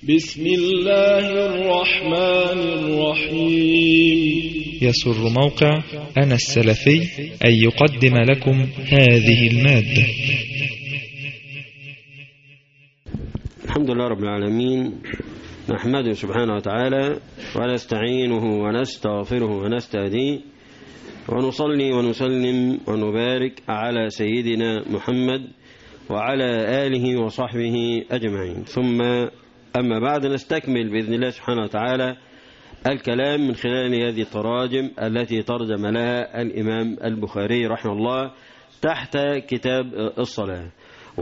بسم الله الرحمن الرحيم يسر موقع أنا السلفي أن يقدم لكم هذه المادة الحمد لله رب العالمين نحمده سبحانه وتعالى ونستعينه ونستغفره ونستهديه ونصلي ونسلم ونبارك على سيدنا محمد وعلى آله وصحبه أجمعين ثم أما بعد نستكمل بإذن الله سبحانه وتعالى الكلام من خلال هذه التراجم التي ترجم لها الإمام البخاري رحمه الله تحت كتاب الصلاة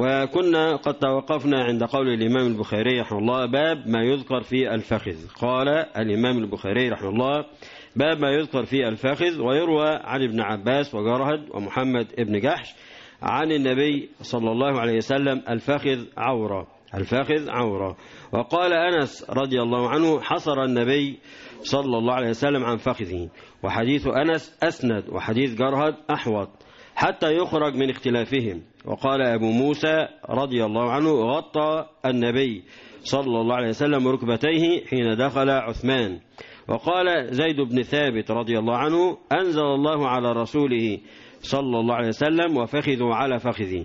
وكنا قد توقفنا عند قول الإمام البخاري رحمه الله باب ما يذكر في الفخذ قال الإمام البخاري رحمه الله باب ما يذكر في الفخذ ويروى عن ابن عباس وجرهد ومحمد ابن جحش عن النبي صلى الله عليه وسلم الفخذ عورة الفخذ عورة وقال أنس رضي الله عنه حصر النبي صلى الله عليه وسلم عن فخذه وحديث أنس أسند وحديث جرهد أحوط حتى يخرج من اختلافهم وقال أبو موسى رضي الله عنه غطى النبي صلى الله عليه وسلم ركبتيه حين دخل عثمان وقال زيد بن ثابت رضي الله عنه أنزل الله على رسوله صلى الله عليه وسلم وفخذوا على فخذي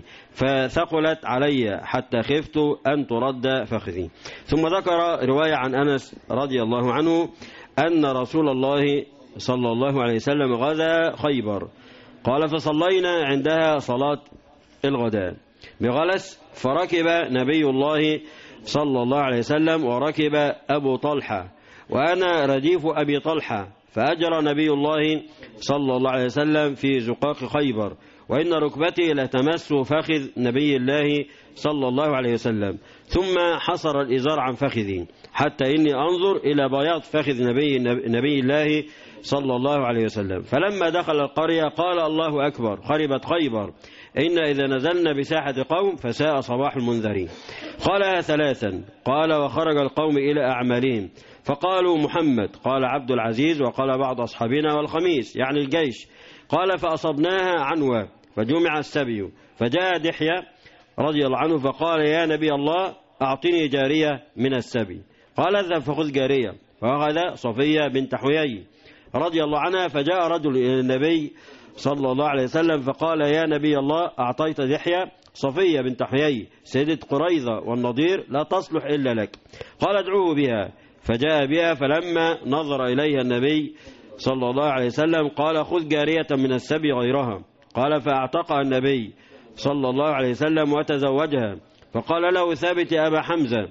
فثقلت علي حتى خفت أن ترد فخذي ثم ذكر رواية عن أنس رضي الله عنه أن رسول الله صلى الله عليه وسلم غزا خيبر قال فصلينا عندها صلاة الغداء بغلس فركب نبي الله صلى الله عليه وسلم وركب أبو طلحة وأنا رديف أبي طلحة فأجرى نبي الله صلى الله عليه وسلم في زقاق خيبر وإن ركبتي لتمس فخذ نبي الله صلى الله عليه وسلم ثم حصر الإزار عن فخذي حتى إني أنظر إلى بياض فخذ نبي, نبي الله صلى الله عليه وسلم فلما دخل القرية قال الله أكبر خربت خيبر إن إذا نزلنا بساحة قوم فساء صباح المنذرين قالها ثلاثا قال وخرج القوم إلى أعمالهم فقالوا محمد قال عبد العزيز وقال بعض أصحابنا والخميس يعني الجيش قال فأصبناها عنوة فجمع السبي فجاء دحية رضي الله عنه فقال يا نبي الله أعطني جارية من السبي قال اذهب فخذ جارية فأخذ صفية بنت حيي رضي الله عنها فجاء رجل إلى النبي صلى الله عليه وسلم فقال يا نبي الله أعطيت دحية صفية بنت حيي سيدة قريظة والنضير لا تصلح إلا لك قال ادعوه بها فجاء بها فلما نظر إليها النبي صلى الله عليه وسلم قال خذ جارية من السبي غيرها قال فاعتقها النبي صلى الله عليه وسلم وتزوجها فقال له ثابت أبا حمزة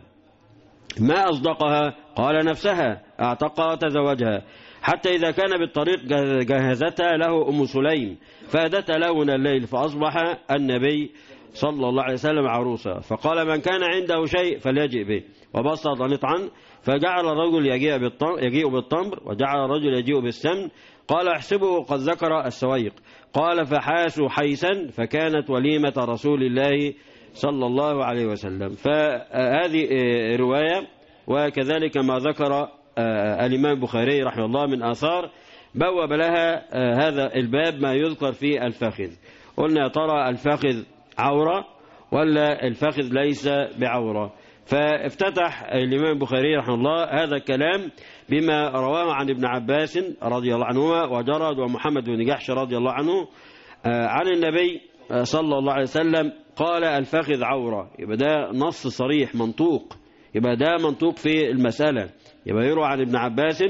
ما أصدقها قال نفسها اعتقها وتزوجها حتى إذا كان بالطريق جهزتها له أم سليم فأدتها له من الليل فأصبح النبي صلى الله عليه وسلم عروسا فقال من كان عنده شيء فليجئ به وبسط نطعا فجعل الرجل يجيء بالتمر, يجيء بالتمر وجعل الرجل يجيء بالسمن قال احسبه قد ذكر السويق قال فحاسوا حيسا فكانت وليمة رسول الله صلى الله عليه وسلم فهذه رواية وكذلك ما ذكر الإمام البخاري رحمه الله من آثار بوب لها هذا الباب ما يذكر في الفخذ قلنا ترى الفخذ عورة ولا الفخذ ليس بعورة فافتتح الإمام البخاري رحمه الله هذا الكلام بما رواه عن ابن عباس رضي الله عنهما وجرد ومحمد بن جحش رضي الله عنه عن النبي صلى الله عليه وسلم قال الفخذ عورة يبقى ده نص صريح منطوق يبقى ده منطوق في المسألة يبقى يروى عن ابن عباس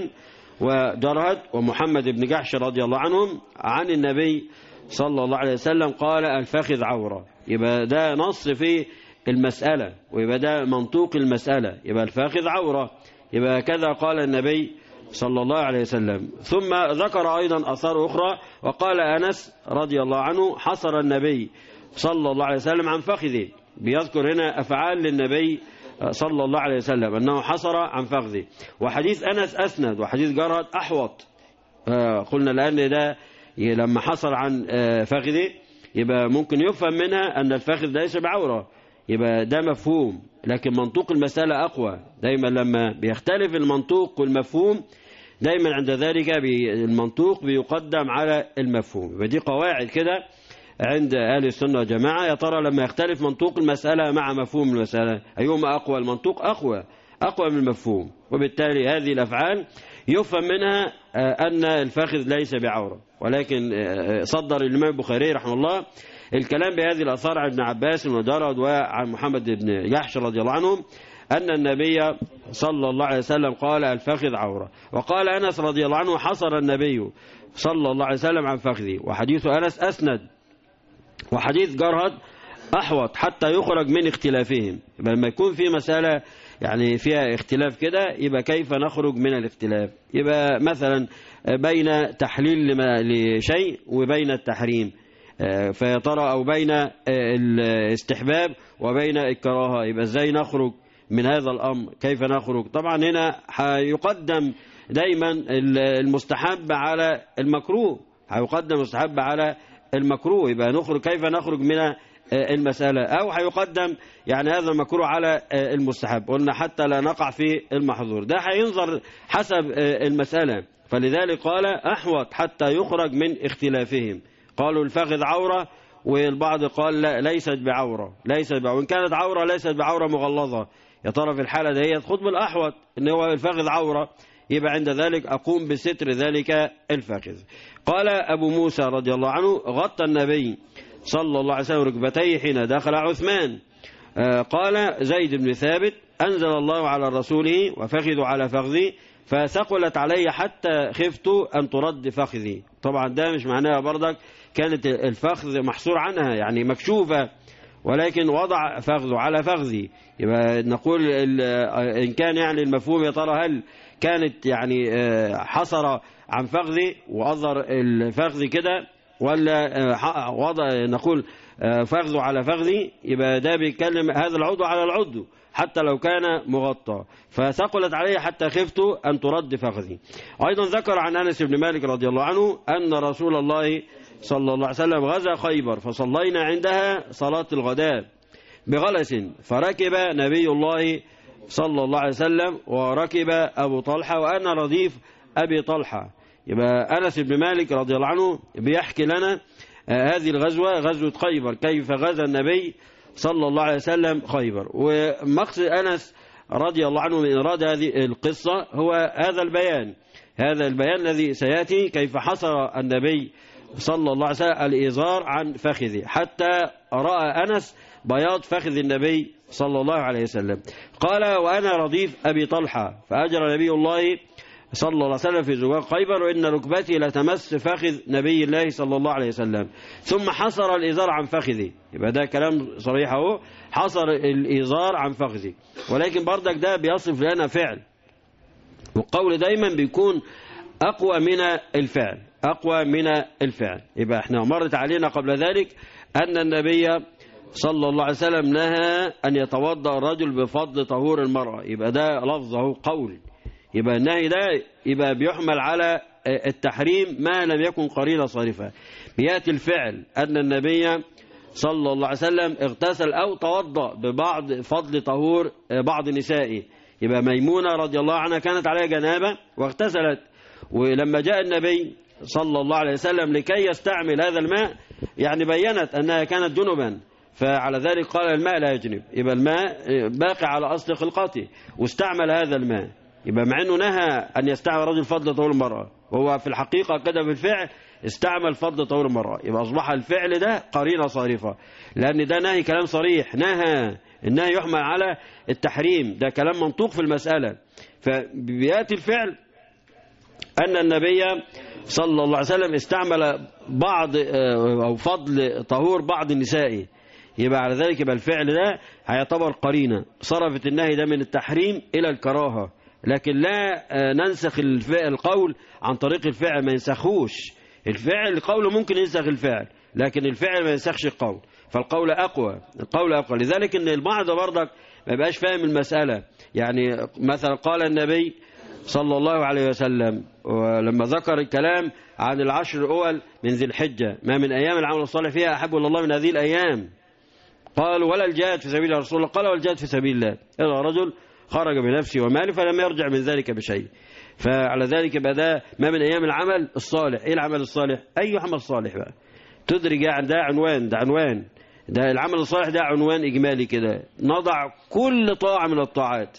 وجرهد ومحمد بن جحش رضي الله عنهم عن النبي صلى الله عليه وسلم قال الفخذ عورة يبقى ده نص في المسألة ويبقى ده منطوق المسألة يبقى الفاخذ عورة يبقى كذا قال النبي صلى الله عليه وسلم ثم ذكر أيضا أثار أخرى وقال أنس رضي الله عنه حصر النبي صلى الله عليه وسلم عن فخذه بيذكر هنا أفعال للنبي صلى الله عليه وسلم أنه حصر عن فخذه وحديث أنس أسند وحديث جرد أحوط قلنا الآن ده لما حصل عن فخذه يبقى ممكن يفهم منها أن الفخذ ليس بعورة يبقى ده مفهوم لكن منطوق المسألة أقوى دايما لما بيختلف المنطوق والمفهوم دايما عند ذلك المنطوق بيقدم على المفهوم يبقى دي قواعد كده عند أهل السنة والجماعة يا ترى لما يختلف منطوق المسألة مع مفهوم المسألة أيهما أقوى المنطوق أقوى أقوى من المفهوم وبالتالي هذه الأفعال يفهم منها أن الفخذ ليس بعورة ولكن صدر الإمام البخاري رحمه الله الكلام بهذه الأثار عن ابن عباس ودرد وعن محمد بن جحش رضي الله عنهم أن النبي صلى الله عليه وسلم قال الفخذ عورة وقال أنس رضي الله عنه حصر النبي صلى الله عليه وسلم عن فخذه وحديث أنس أسند وحديث جرهد أحوط حتى يخرج من اختلافهم يبقى لما يكون في مسألة يعني فيها اختلاف كده يبقى كيف نخرج من الاختلاف يبقى مثلا بين تحليل لشيء وبين التحريم فيا ترى أو بين الاستحباب وبين الكراهة يبقى ازاي نخرج من هذا الأمر كيف نخرج طبعا هنا هيقدم دايما المستحب على المكروه هيقدم المستحب على المكروه يبقى نخرج كيف نخرج من المسألة أو هيقدم يعني هذا المكروه على المستحب قلنا حتى لا نقع في المحظور ده هينظر حسب المسألة فلذلك قال أحوط حتى يخرج من اختلافهم قالوا الفخذ عورة والبعض قال لا ليست بعورة ليست بعورة وإن كانت عورة ليست بعورة مغلظة يا ترى في الحالة دي خد بالأحوط إن هو الفخذ عورة يبقى عند ذلك أقوم بستر ذلك الفخذ قال أبو موسى رضي الله عنه غطى النبي صلى الله عليه وسلم ركبتيه حين دخل عثمان قال زيد بن ثابت أنزل الله على رسوله وفخذ على فخذي فثقلت علي حتى خفت أن ترد فخذي طبعا ده مش معناها برضك كانت الفخذ محصور عنها يعني مكشوفة ولكن وضع فخذه على فخذي يبقى نقول إن كان يعني المفهوم يا ترى هل كانت يعني حصر عن فخذي وأظهر الفخذ كده ولا وضع نقول فخذه على فخذي يبقى ده بيتكلم هذا العضو على العضو حتى لو كان مغطى فثقلت عليه حتى خفت أن ترد فخذي أيضا ذكر عن أنس بن مالك رضي الله عنه أن رسول الله صلى الله عليه وسلم غزا خيبر فصلينا عندها صلاة الغداء بغلس فركب نبي الله صلى الله عليه وسلم وركب أبو طلحة وأنا رديف أبي طلحة يبقى أنس بن مالك رضي الله عنه بيحكي لنا هذه الغزوة غزوة خيبر كيف غزا النبي صلى الله عليه وسلم خيبر ومقصد أنس رضي الله عنه من إرادة هذه القصة هو هذا البيان هذا البيان الذي سيأتي كيف حصر النبي صلى الله عليه وسلم الإزار عن فخذه حتى رأى أنس بياض فخذ النبي صلى الله عليه وسلم قال وأنا رديف أبي طلحة فأجر نبي الله صلى الله عليه وسلم في زجاج خيبر وإن ركبتي لتمس فخذ نبي الله صلى الله عليه وسلم ثم حصر الإزار عن فخذي يبقى ده كلام صريح اهو حصر الإزار عن فخذي ولكن بردك ده بيصف لنا فعل والقول دايما بيكون أقوى من الفعل أقوى من الفعل يبقى احنا مرت علينا قبل ذلك أن النبي صلى الله عليه وسلم نهى أن يتوضأ الرجل بفضل طهور المرأة يبقى ده لفظه قول يبقى النهي ده يبقى بيحمل على التحريم ما لم يكن قرينة صارفة بيأتي الفعل أن النبي صلى الله عليه وسلم اغتسل أو توضأ ببعض فضل طهور بعض نسائه يبقى ميمونة رضي الله عنها كانت عليها جنابة واغتسلت ولما جاء النبي صلى الله عليه وسلم لكي يستعمل هذا الماء يعني بينت أنها كانت جنبا فعلى ذلك قال الماء لا يجنب يبقى الماء باقي على أصل خلقته واستعمل هذا الماء يبقى مع أنه نهى أن يستعمل رجل فضل طول المرأة وهو في الحقيقة كده بالفعل استعمل فضل طول المرأة يبقى أصبح الفعل ده قرينة صارفة لأن ده نهي كلام صريح نهى النهي يحمل على التحريم ده كلام منطوق في المسألة فبيأتي الفعل أن النبي صلى الله عليه وسلم استعمل بعض أو فضل طهور بعض النساء يبقى على ذلك يبقى الفعل ده هيعتبر قرينة صرفت النهي ده من التحريم إلى الكراهة لكن لا ننسخ القول عن طريق الفعل ما ينسخوش الفعل القول ممكن ينسخ الفعل لكن الفعل ما ينسخش القول فالقول أقوى القول أقوى لذلك ان البعض برضك ما يبقاش فاهم المسألة يعني مثلا قال النبي صلى الله عليه وسلم ولما ذكر الكلام عن العشر الأول من ذي الحجة ما من أيام العمل الصالح فيها أحب الله من هذه الأيام قالوا ولا الجهاد في سبيل رسول الله قال والجهاد في سبيل الله إلا رجل خرج بنفسه وماله فلم يرجع من ذلك بشيء فعلى ذلك بدا ما من أيام العمل الصالح إيه العمل الصالح أي عمل صالح بقى تدرج يعني ده عنوان ده عنوان ده العمل الصالح ده عنوان إجمالي كده نضع كل طاعة من الطاعات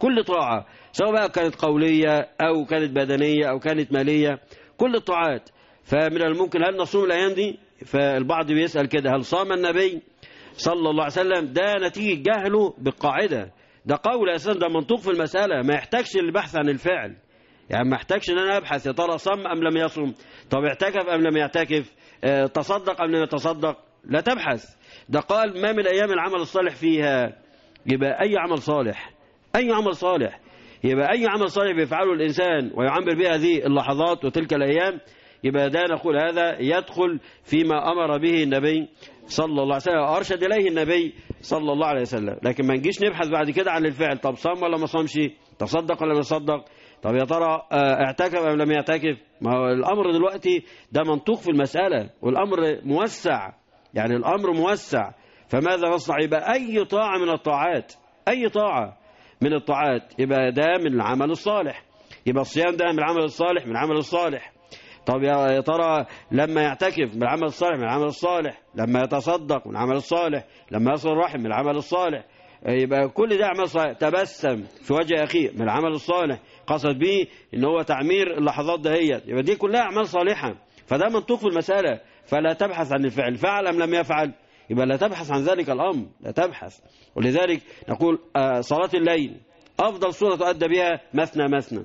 كل طاعة سواء بقى كانت قولية أو كانت بدنية أو كانت مالية كل الطاعات فمن الممكن هل نصوم الأيام دي فالبعض بيسأل كده هل صام النبي صلى الله عليه وسلم ده نتيجة جهله بالقاعدة ده قول أساسا ده منطوق في المسألة ما يحتاجش البحث عن الفعل يعني ما احتاجش ان انا ابحث يا ترى صم ام لم يصم طب اعتكف ام لم يعتكف اه تصدق ام لم يتصدق لا تبحث ده قال ما من ايام العمل الصالح فيها يبقى اي عمل صالح اي عمل صالح يبقى اي عمل صالح بيفعله الانسان ويعمر به هذه اللحظات وتلك الايام يبقى ده نقول هذا يدخل فيما امر به النبي صلى الله عليه وسلم ارشد اليه النبي صلى الله عليه وسلم لكن ما نجيش نبحث بعد كده عن الفعل طب صام ولا ما صامش تصدق ولا ما تصدق طب يا ترى اعتكف ام لم يعتكف ما هو الامر دلوقتي ده منطوق في المساله والامر موسع يعني الامر موسع فماذا نصنع يبقى اي طاعه من الطاعات اي طاعه من الطاعات يبقى ده من العمل الصالح يبقى الصيام ده من العمل الصالح من العمل الصالح طب يا ترى لما يعتكف من العمل الصالح من العمل الصالح لما يتصدق من العمل الصالح لما يصل الرحم من العمل الصالح يبقى كل ده عمل صالح تبسم في وجه أخيه من العمل الصالح قصد به ان هو تعمير اللحظات دهيت يبقى دي كلها أعمال صالحة فده منطوق في المسألة فلا تبحث عن الفعل فعل أم لم يفعل يبقى لا تبحث عن ذلك الأمر لا تبحث ولذلك نقول صلاة الليل أفضل صورة تؤدى بها مثنى مثنى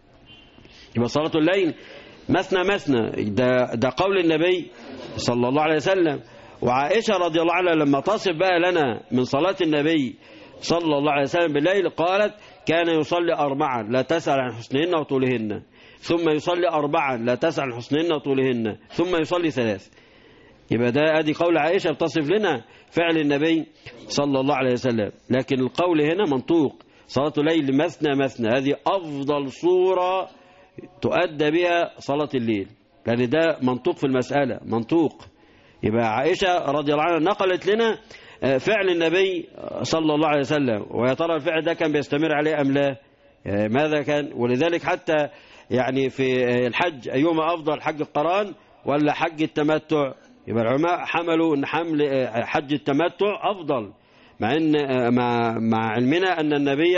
يبقى صلاة الليل مثنى مثنى ده, ده قول النبي صلى الله عليه وسلم وعائشة رضي الله عنها لما تصف بقى لنا من صلاة النبي صلى الله عليه وسلم بالليل قالت كان يصلي أربعا لا تسأل عن حسنهن وطولهن ثم يصلي أربعا لا تسأل عن حسنهن وطولهن ثم يصلي ثلاث يبقى ده ادي قول عائشة بتصف لنا فعل النبي صلى الله عليه وسلم لكن القول هنا منطوق صلاة الليل مثنى مثنى هذه أفضل صورة تؤدى بها صلاة الليل لأن ده منطوق في المسألة منطوق يبقى عائشة رضي الله عنها نقلت لنا فعل النبي صلى الله عليه وسلم ويا ترى الفعل ده كان بيستمر عليه أم لا ماذا كان ولذلك حتى يعني في الحج أيهما أفضل حج القران ولا حج التمتع يبقى العلماء حملوا ان حمل حج التمتع أفضل مع ان مع مع علمنا أن النبي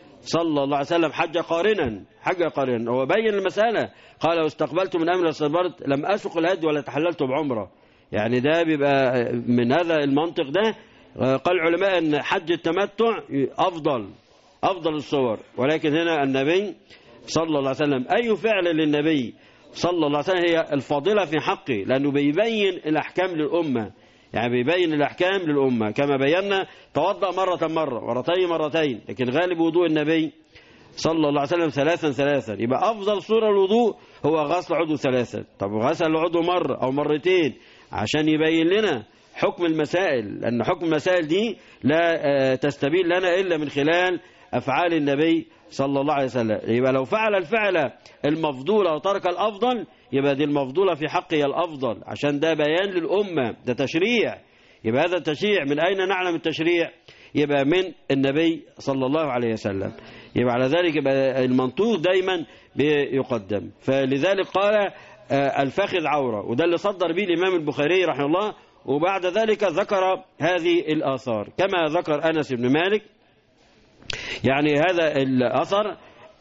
صلى الله عليه وسلم حج قارنا حج قارنا هو بين المسألة قال لو استقبلت من أمر استدبرت لم أسق الهدي ولا تحللت بعمرة يعني ده بيبقى من هذا المنطق ده قال العلماء أن حج التمتع أفضل أفضل الصور ولكن هنا النبي صلى الله عليه وسلم أي فعل للنبي صلى الله عليه وسلم هي الفاضلة في حقه لأنه بيبين الأحكام للأمة يعني بيبين الأحكام للأمة كما بينا توضأ مرة مرة مرتين مرتين لكن غالب وضوء النبي صلى الله عليه وسلم ثلاثا ثلاثا يبقى أفضل صورة الوضوء هو غسل عضو ثلاثا طب غسل العضو مرة أو مرتين عشان يبين لنا حكم المسائل لأن حكم المسائل دي لا تستبين لنا إلا من خلال أفعال النبي صلى الله عليه وسلم يبقى لو فعل الفعل المفضولة وترك الأفضل يبقى دي المفضولة في حقه الأفضل عشان ده بيان للأمة ده تشريع يبقى هذا التشريع من أين نعلم التشريع يبقى من النبي صلى الله عليه وسلم يبقى على ذلك يبقى المنطوق دايما بيقدم فلذلك قال الفخذ عورة وده اللي صدر به الإمام البخاري رحمه الله وبعد ذلك ذكر هذه الآثار كما ذكر أنس بن مالك يعني هذا الأثر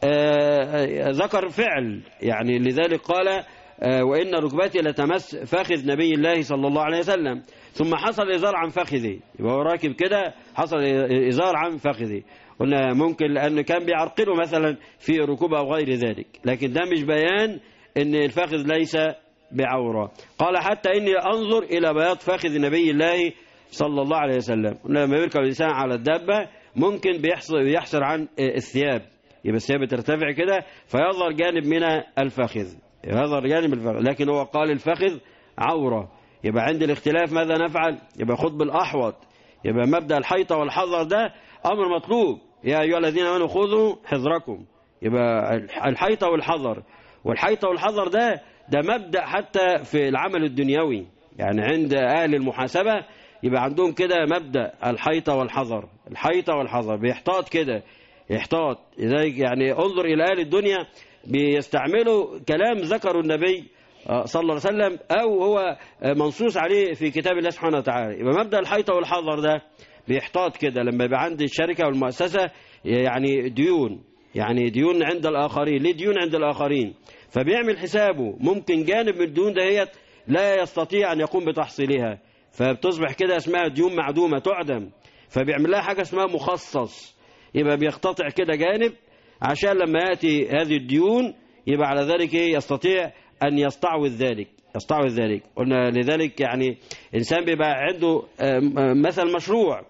ذكر فعل يعني لذلك قال وإن ركبتي لتمس فخذ نبي الله صلى الله عليه وسلم ثم حصل إزار عن فخذي يبقى هو راكب كده حصل إزار عن فخذي قلنا ممكن لأنه كان بيعرقله مثلا في ركوب أو غير ذلك لكن ده مش بيان أن الفخذ ليس بعورة قال حتى إني أنظر إلى بياض فخذ نبي الله صلى الله عليه وسلم لما يركب الإنسان على الدابة ممكن بيحصر, بيحصر عن الثياب يبقى الثياب ترتفع كده فيظهر جانب من الفخذ يظهر جانب الفخذ لكن هو قال الفخذ عورة يبقى عند الاختلاف ماذا نفعل يبقى خذ بالأحوط يبقى مبدأ الحيطة والحذر ده أمر مطلوب يا أيها الذين آمنوا خذوا حذركم يبقى الحيطة والحذر والحيطة والحذر ده ده مبدأ حتى في العمل الدنيوي يعني عند أهل المحاسبة يبقى عندهم كده مبدأ الحيطة والحذر الحيطة والحذر بيحتاط كده يحتاط لذلك يعني انظر إلى أهل الدنيا بيستعملوا كلام ذكره النبي صلى الله عليه وسلم أو هو منصوص عليه في كتاب الله سبحانه وتعالى يبقى مبدأ الحيطة والحذر ده بيحتاط كده لما يبقى عند الشركة والمؤسسة يعني ديون يعني ديون عند الآخرين ليه ديون عند الآخرين فبيعمل حسابه ممكن جانب من الديون دهيت لا يستطيع أن يقوم بتحصيلها فبتصبح كده اسمها ديون معدومة تعدم فبيعمل لها حاجة اسمها مخصص يبقى بيقتطع كده جانب عشان لما يأتي هذه الديون يبقى على ذلك إيه يستطيع أن يستعوذ ذلك يستعوذ ذلك قلنا لذلك يعني إنسان بيبقى عنده مثل مشروع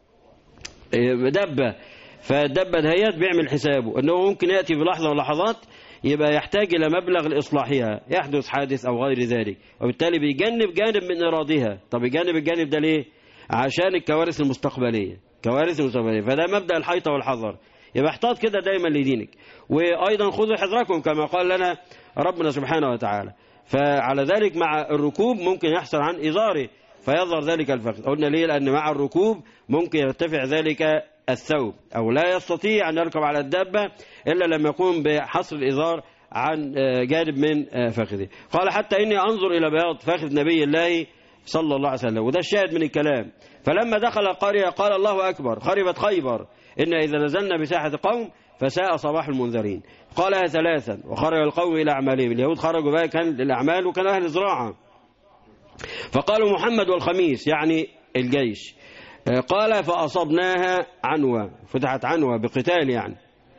دبة فالدبة دهيت بيعمل حسابه أنه ممكن يأتي في لحظة من اللحظات يبقى يحتاج إلى مبلغ لإصلاحها يحدث حادث أو غير ذلك وبالتالي بيجنب جانب من إرادها طب يجنب الجانب ده ليه عشان الكوارث المستقبلية كوارث المستقبلية فده مبدأ الحيطة والحذر يبقى احتاط كده دايما لدينك وأيضا خذوا حذركم كما قال لنا ربنا سبحانه وتعالى فعلى ذلك مع الركوب ممكن يحصل عن إزاره فيظهر ذلك الفخذ قلنا ليه لأن مع الركوب ممكن يرتفع ذلك الثوب أو لا يستطيع أن يركب على الدابة إلا لما يقوم بحصر الإزار عن جانب من فخذه قال حتى إني أنظر إلى بياض فخذ نبي الله صلى الله عليه وسلم وده الشاهد من الكلام فلما دخل القرية قال الله أكبر خربت خيبر إن إذا نزلنا بساحة قوم فساء صباح المنذرين قالها ثلاثا وخرج القوم إلى أعمالهم اليهود خرجوا بقى كان للأعمال وكان أهل زراعة فقالوا محمد والخميس يعني الجيش قال فأصبناها عنوة فتحت عنوة بقتال يعني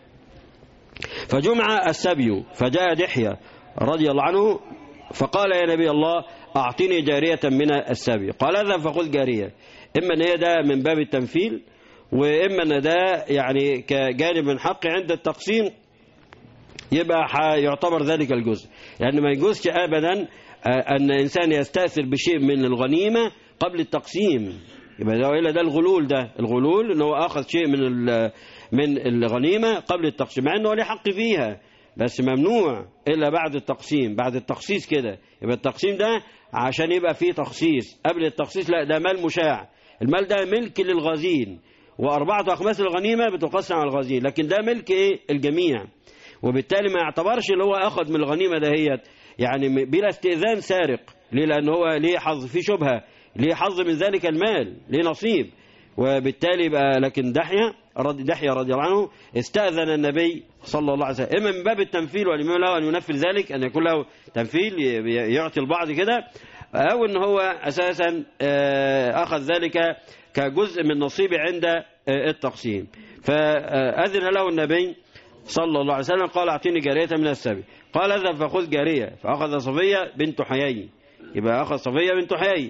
فجمع السبي فجاء دحية رضي الله عنه فقال يا نبي الله أعطني جارية من السبي قال اذهب فخذ جارية إما أن هي ده من باب التمثيل وإما أن ده يعني كجانب من حق عند التقسيم يبقى يعتبر ذلك الجزء يعني ما يجوزش أبدا أن إنسان يستأثر بشيء من الغنيمة قبل التقسيم يبقى ده إلا ده الغلول ده الغلول إن هو أخذ شيء من من الغنيمة قبل التقسيم مع إنه له حق فيها بس ممنوع إلا بعد التقسيم بعد التخصيص كده يبقى التقسيم ده عشان يبقى فيه تخصيص قبل التخصيص لا ده مال مشاع المال ده ملك للغازين وأربعة أخماس الغنيمة بتقسم على الغازين لكن ده ملك إيه الجميع وبالتالي ما يعتبرش اللي هو أخذ من الغنيمة دهيت يعني بلا استئذان سارق ليه لأن هو ليه حظ في شبهة ليه حظ من ذلك المال ليه نصيب وبالتالي بقى لكن دحية رضي دحية رضي الله عنه استأذن النبي صلى الله عليه وسلم إما من باب التنفيل والإمام له أن ينفذ ذلك أن يكون له تنفيل يعطي البعض كده أو أن هو أساسا أخذ ذلك كجزء من نصيبه عند التقسيم فأذن له النبي صلى الله عليه وسلم قال أعطيني جارية من السبي قال اذهب فخذ جارية فأخذ صفية بنت حيي يبقى أخذ صفية بنت حيي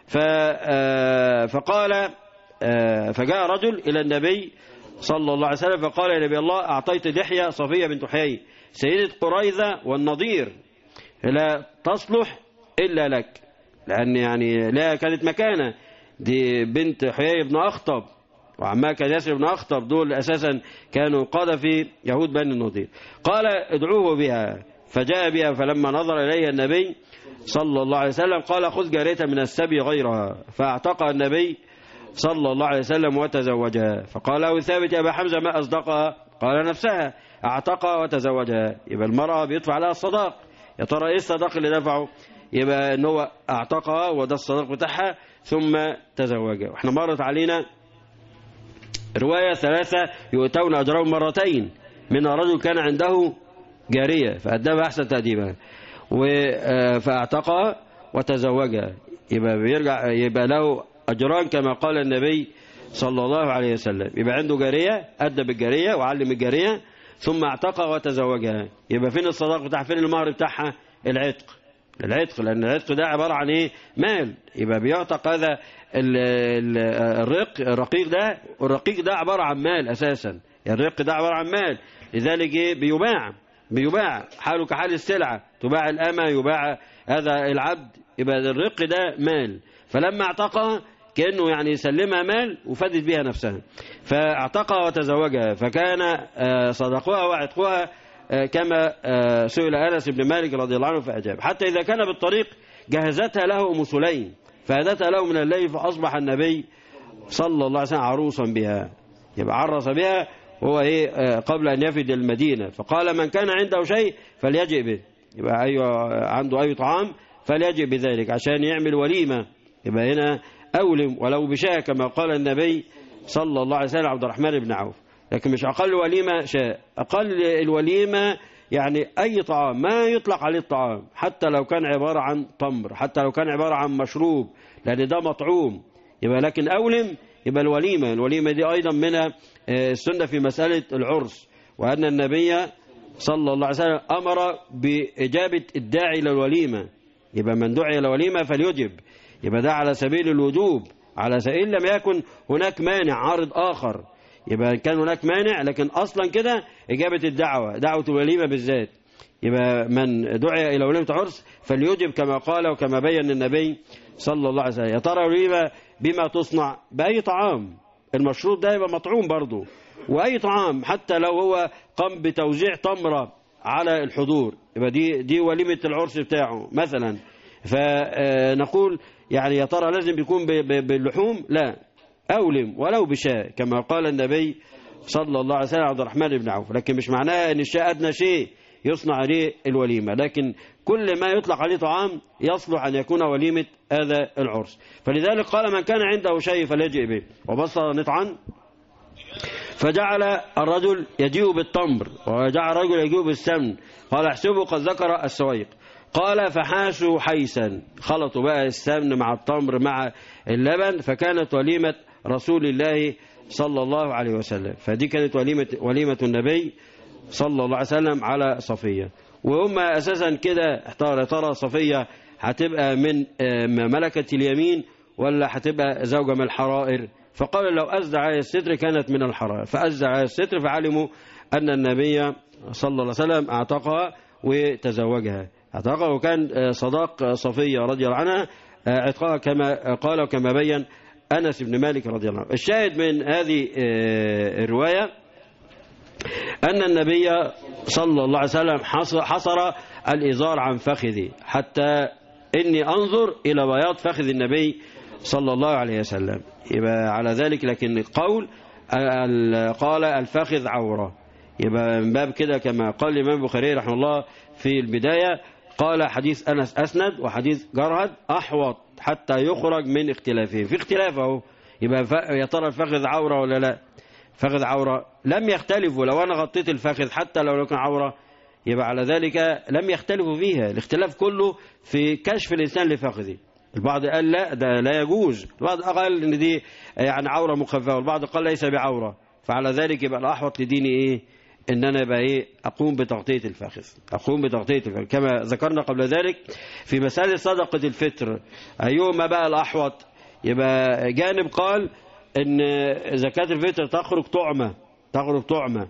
فقال فجاء رجل إلى النبي صلى الله عليه وسلم فقال يا نبي الله أعطيت دحية صفية بنت حيي سيدة قريظة والنضير لا تصلح إلا لك لأن يعني لا كانت مكانة دي بنت حيي بن أخطب وعمها كان ياسر بن أخطب دول أساسا كانوا قادة في يهود بني النضير قال ادعوه بها فجاء بها فلما نظر إليها النبي صلى الله عليه وسلم قال خذ جارية من السبي غيرها فاعتقى النبي صلى الله عليه وسلم وتزوجها فقال له ثابت يا أبا حمزة ما أصدقها قال نفسها اعتقى وتزوجها يبقى المرأة بيدفع لها الصداق يا ترى ايه الصداق اللي دفعه يبقى ان هو اعتقها وده الصداق بتاعها ثم تزوجها واحنا مرت علينا رواية ثلاثة يؤتون أجرهم مرتين من رجل كان عنده جارية فأدبها أحسن تأديبها فاعتقها وتزوجها يبقى بيرجع يبقى له أجران كما قال النبي صلى الله عليه وسلم يبقى عنده جارية أدب الجارية وعلم الجارية ثم اعتقها وتزوجها يبقى فين الصداق بتاع فين المهر بتاعها العتق العتق لأن العتق ده عبارة عن إيه مال يبقى بيعتق هذا ال ال الرق الرقيق ده والرقيق ده عبارة عن مال أساسا يعني الرق ده عبارة عن مال لذلك إيه بيباع بيباع حاله كحال السلعة تباع الأمة يباع هذا العبد يبقى الرق ده مال فلما اعتقها كأنه يعني يسلمها مال وفدت بها نفسها فاعتقها وتزوجها فكان صدقها وعتقها كما سئل أنس بن مالك رضي الله عنه فأجاب حتى إذا كان بالطريق جهزتها له أم سليم فأدتها له من الليل فأصبح النبي صلى الله عليه وسلم عروسا بها يبقى عرس بها هو إيه قبل أن يفد المدينة فقال من كان عنده شيء فليجئ به يبقى أيوة عنده أي طعام فليجئ بذلك عشان يعمل وليمة يبقى هنا أولم ولو بشاة كما قال النبي صلى الله عليه وسلم عبد الرحمن بن عوف لكن مش أقل وليمة شاء أقل الوليمة يعني أي طعام ما يطلق عليه الطعام حتى لو كان عبارة عن تمر حتى لو كان عبارة عن مشروب لأن ده مطعوم يبقى لكن أولم يبقى الوليمة الوليمة دي أيضا من السنة في مسألة العرس وأن النبي صلى الله عليه وسلم أمر بإجابة الداعي للوليمة يبقى من دعي لوليمة فليجب يبقى ده على سبيل الوجوب على سبيل لم يكن هناك مانع عارض آخر يبقى كان هناك مانع لكن أصلا كده إجابة الدعوة دعوة الوليمة بالذات يبقى من دعي إلى وليمة عرس فليجب كما قال وكما بين النبي صلى الله عليه وسلم يا ترى وليمة بما تصنع بأي طعام المشروط ده يبقى مطعوم برضه وأي طعام حتى لو هو قام بتوزيع تمرة على الحضور يبقى دي دي وليمة العرس بتاعه مثلا فنقول يعني يا ترى لازم يكون باللحوم لا أولم ولو بشاء كما قال النبي صلى الله عليه وسلم عبد الرحمن بن عوف لكن مش معناها ان الشاء أدنى شيء يصنع عليه الوليمة لكن كل ما يطلق عليه طعام يصلح أن يكون وليمة هذا العرس فلذلك قال من كان عنده شيء فليجئ به وبصر نطعا فجعل الرجل يجيء بالتمر وجعل الرجل يجيء بالسمن قال احسبوا قد ذكر السويق قال فحاشوا حيسا خلطوا بقى السمن مع التمر مع اللبن فكانت وليمة رسول الله صلى الله عليه وسلم فدي كانت وليمة, وليمة النبي صلى الله عليه وسلم على صفية وهم أساسا كده احتار ترى صفية هتبقى من ملكة اليمين ولا هتبقى زوجة من الحرائر فقال لو أزدع على الستر كانت من الحرائر فأزدع على الستر فعلموا أن النبي صلى الله عليه وسلم اعتقها وتزوجها اعتقها وكان صداق صفية رضي الله عنها اعتقها كما قال وكما بين أنس بن مالك رضي الله عنه الشاهد من هذه الرواية أن النبي صلى الله عليه وسلم حصر الإزار عن فخذي حتى إني أنظر إلى بياض فخذ النبي صلى الله عليه وسلم يبقى على ذلك لكن القول قال الفخذ عورة يبقى من باب كده كما قال الإمام البخاري رحمه الله في البداية قال حديث أنس أسند وحديث جرهد أحوط حتى يخرج من اختلافه في اختلاف اهو يبقى يا ترى الفخذ عورة ولا لا فخذ عورة لم يختلفوا لو أنا غطيت الفخذ حتى لو كان عورة يبقى على ذلك لم يختلفوا فيها الاختلاف كله في كشف الإنسان لفخذه البعض قال لا ده لا يجوز البعض قال ان دي يعني عورة مخففة والبعض قال ليس بعورة فعلى ذلك يبقى الأحوط لديني ايه ان انا بقى ايه اقوم بتغطية الفخذ اقوم بتغطية الفخذ كما ذكرنا قبل ذلك في مسألة صدقة الفطر ايهما بقى الاحوط يبقى جانب قال ان زكاة الفطر تخرج طعمة تخرج طعمة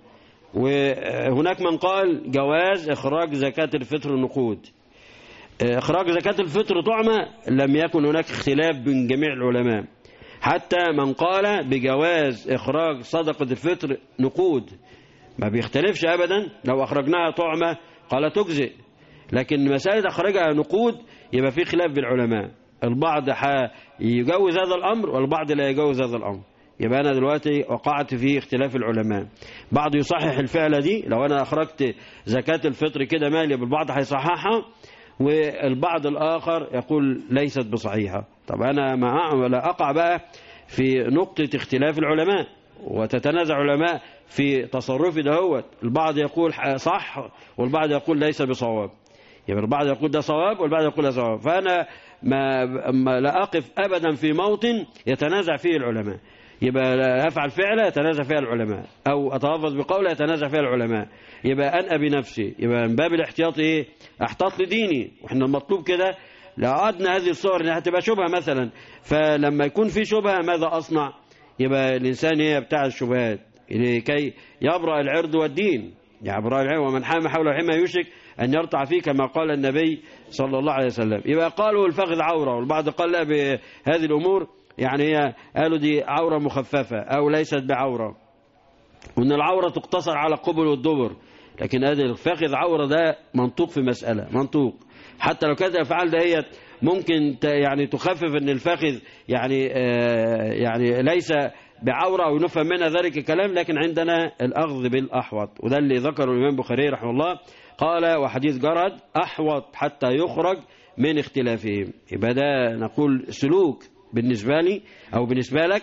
وهناك من قال جواز اخراج زكاة الفطر نقود اخراج زكاة الفطر طعمة لم يكن هناك اختلاف بين جميع العلماء حتى من قال بجواز اخراج صدقة الفطر نقود ما بيختلفش ابدا لو اخرجناها طعمة قال تجزئ لكن مسألة اخرجها نقود يبقى في خلاف بالعلماء البعض يجوز هذا الامر والبعض لا يجوز هذا الامر يبقى انا دلوقتي وقعت في اختلاف العلماء بعض يصحح الفعلة دي لو انا اخرجت زكاة الفطر كده مالي بالبعض هيصححها والبعض الآخر يقول ليست بصحيحة طب أنا ما لا أقع بقى في نقطة اختلاف العلماء وتتنازع العلماء في تصرفي دهوت البعض يقول صح والبعض يقول ليس بصواب يبقى البعض يقول ده صواب والبعض يقول ده صواب فأنا ما, ما لا أقف أبدا في موطن يتنازع فيه العلماء يبقى لا أفعل فعلة يتنازع فيها العلماء أو أتلفظ بقولة يتنازع فيها العلماء يبقى أنأى بنفسي يبقى من باب الاحتياط إيه أحتاط لديني وإحنا المطلوب كده لو أردنا هذه الصور إنها هتبقى شبهة مثلا فلما يكون في شبهة ماذا أصنع يبقى الإنسان هي بتاع الشبهات لكي يبرأ العرض والدين يبرأ العرض ومن حام حول حما يشرك أن يرتع فيه كما قال النبي صلى الله عليه وسلم يبقى قالوا الفخذ عورة والبعض قال لا بهذه الأمور يعني هي قالوا دي عورة مخففة أو ليست بعورة وأن العورة تقتصر على القبل والدبر لكن هذا الفخذ عورة ده منطوق في مسألة منطوق حتى لو كانت الأفعال دهيت ممكن يعني تخفف أن الفخذ يعني آه يعني ليس بعورة أو نفهم منها ذلك الكلام لكن عندنا الأخذ بالأحوط وده اللي ذكره الإمام بخاري رحمه الله قال وحديث جرد أحوط حتى يخرج من اختلافهم يبقى ده نقول سلوك بالنسبة لي أو بالنسبة لك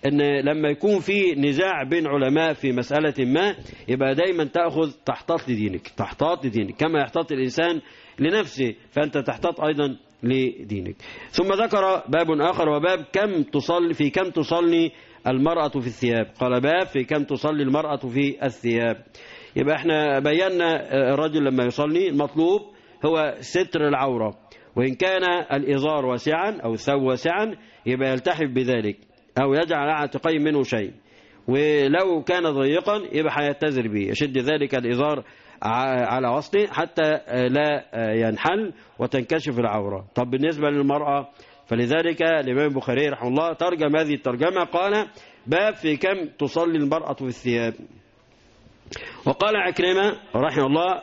ان لما يكون في نزاع بين علماء في مسألة ما يبقى دايما تأخذ تحتاط لدينك تحتاط لدينك كما يحتاط الإنسان لنفسه فأنت تحتاط أيضا لدينك ثم ذكر باب آخر وباب كم تصلي في كم تصلي المرأة في الثياب قال باب في كم تصلي المرأة في الثياب يبقى احنا بينا الرجل لما يصلي المطلوب هو ستر العورة وإن كان الإزار واسعا أو الثوب واسعا يبقى يلتحف بذلك أو يجعل على عاتقيه منه شيء ولو كان ضيقا يبقى هيتزر به يشد ذلك الإزار على وسطه حتى لا ينحل وتنكشف العورة طب بالنسبة للمرأة فلذلك الإمام البخاري رحمه الله ترجم هذه الترجمة قال باب في كم تصلي المرأة في الثياب وقال عكرمة رحمه الله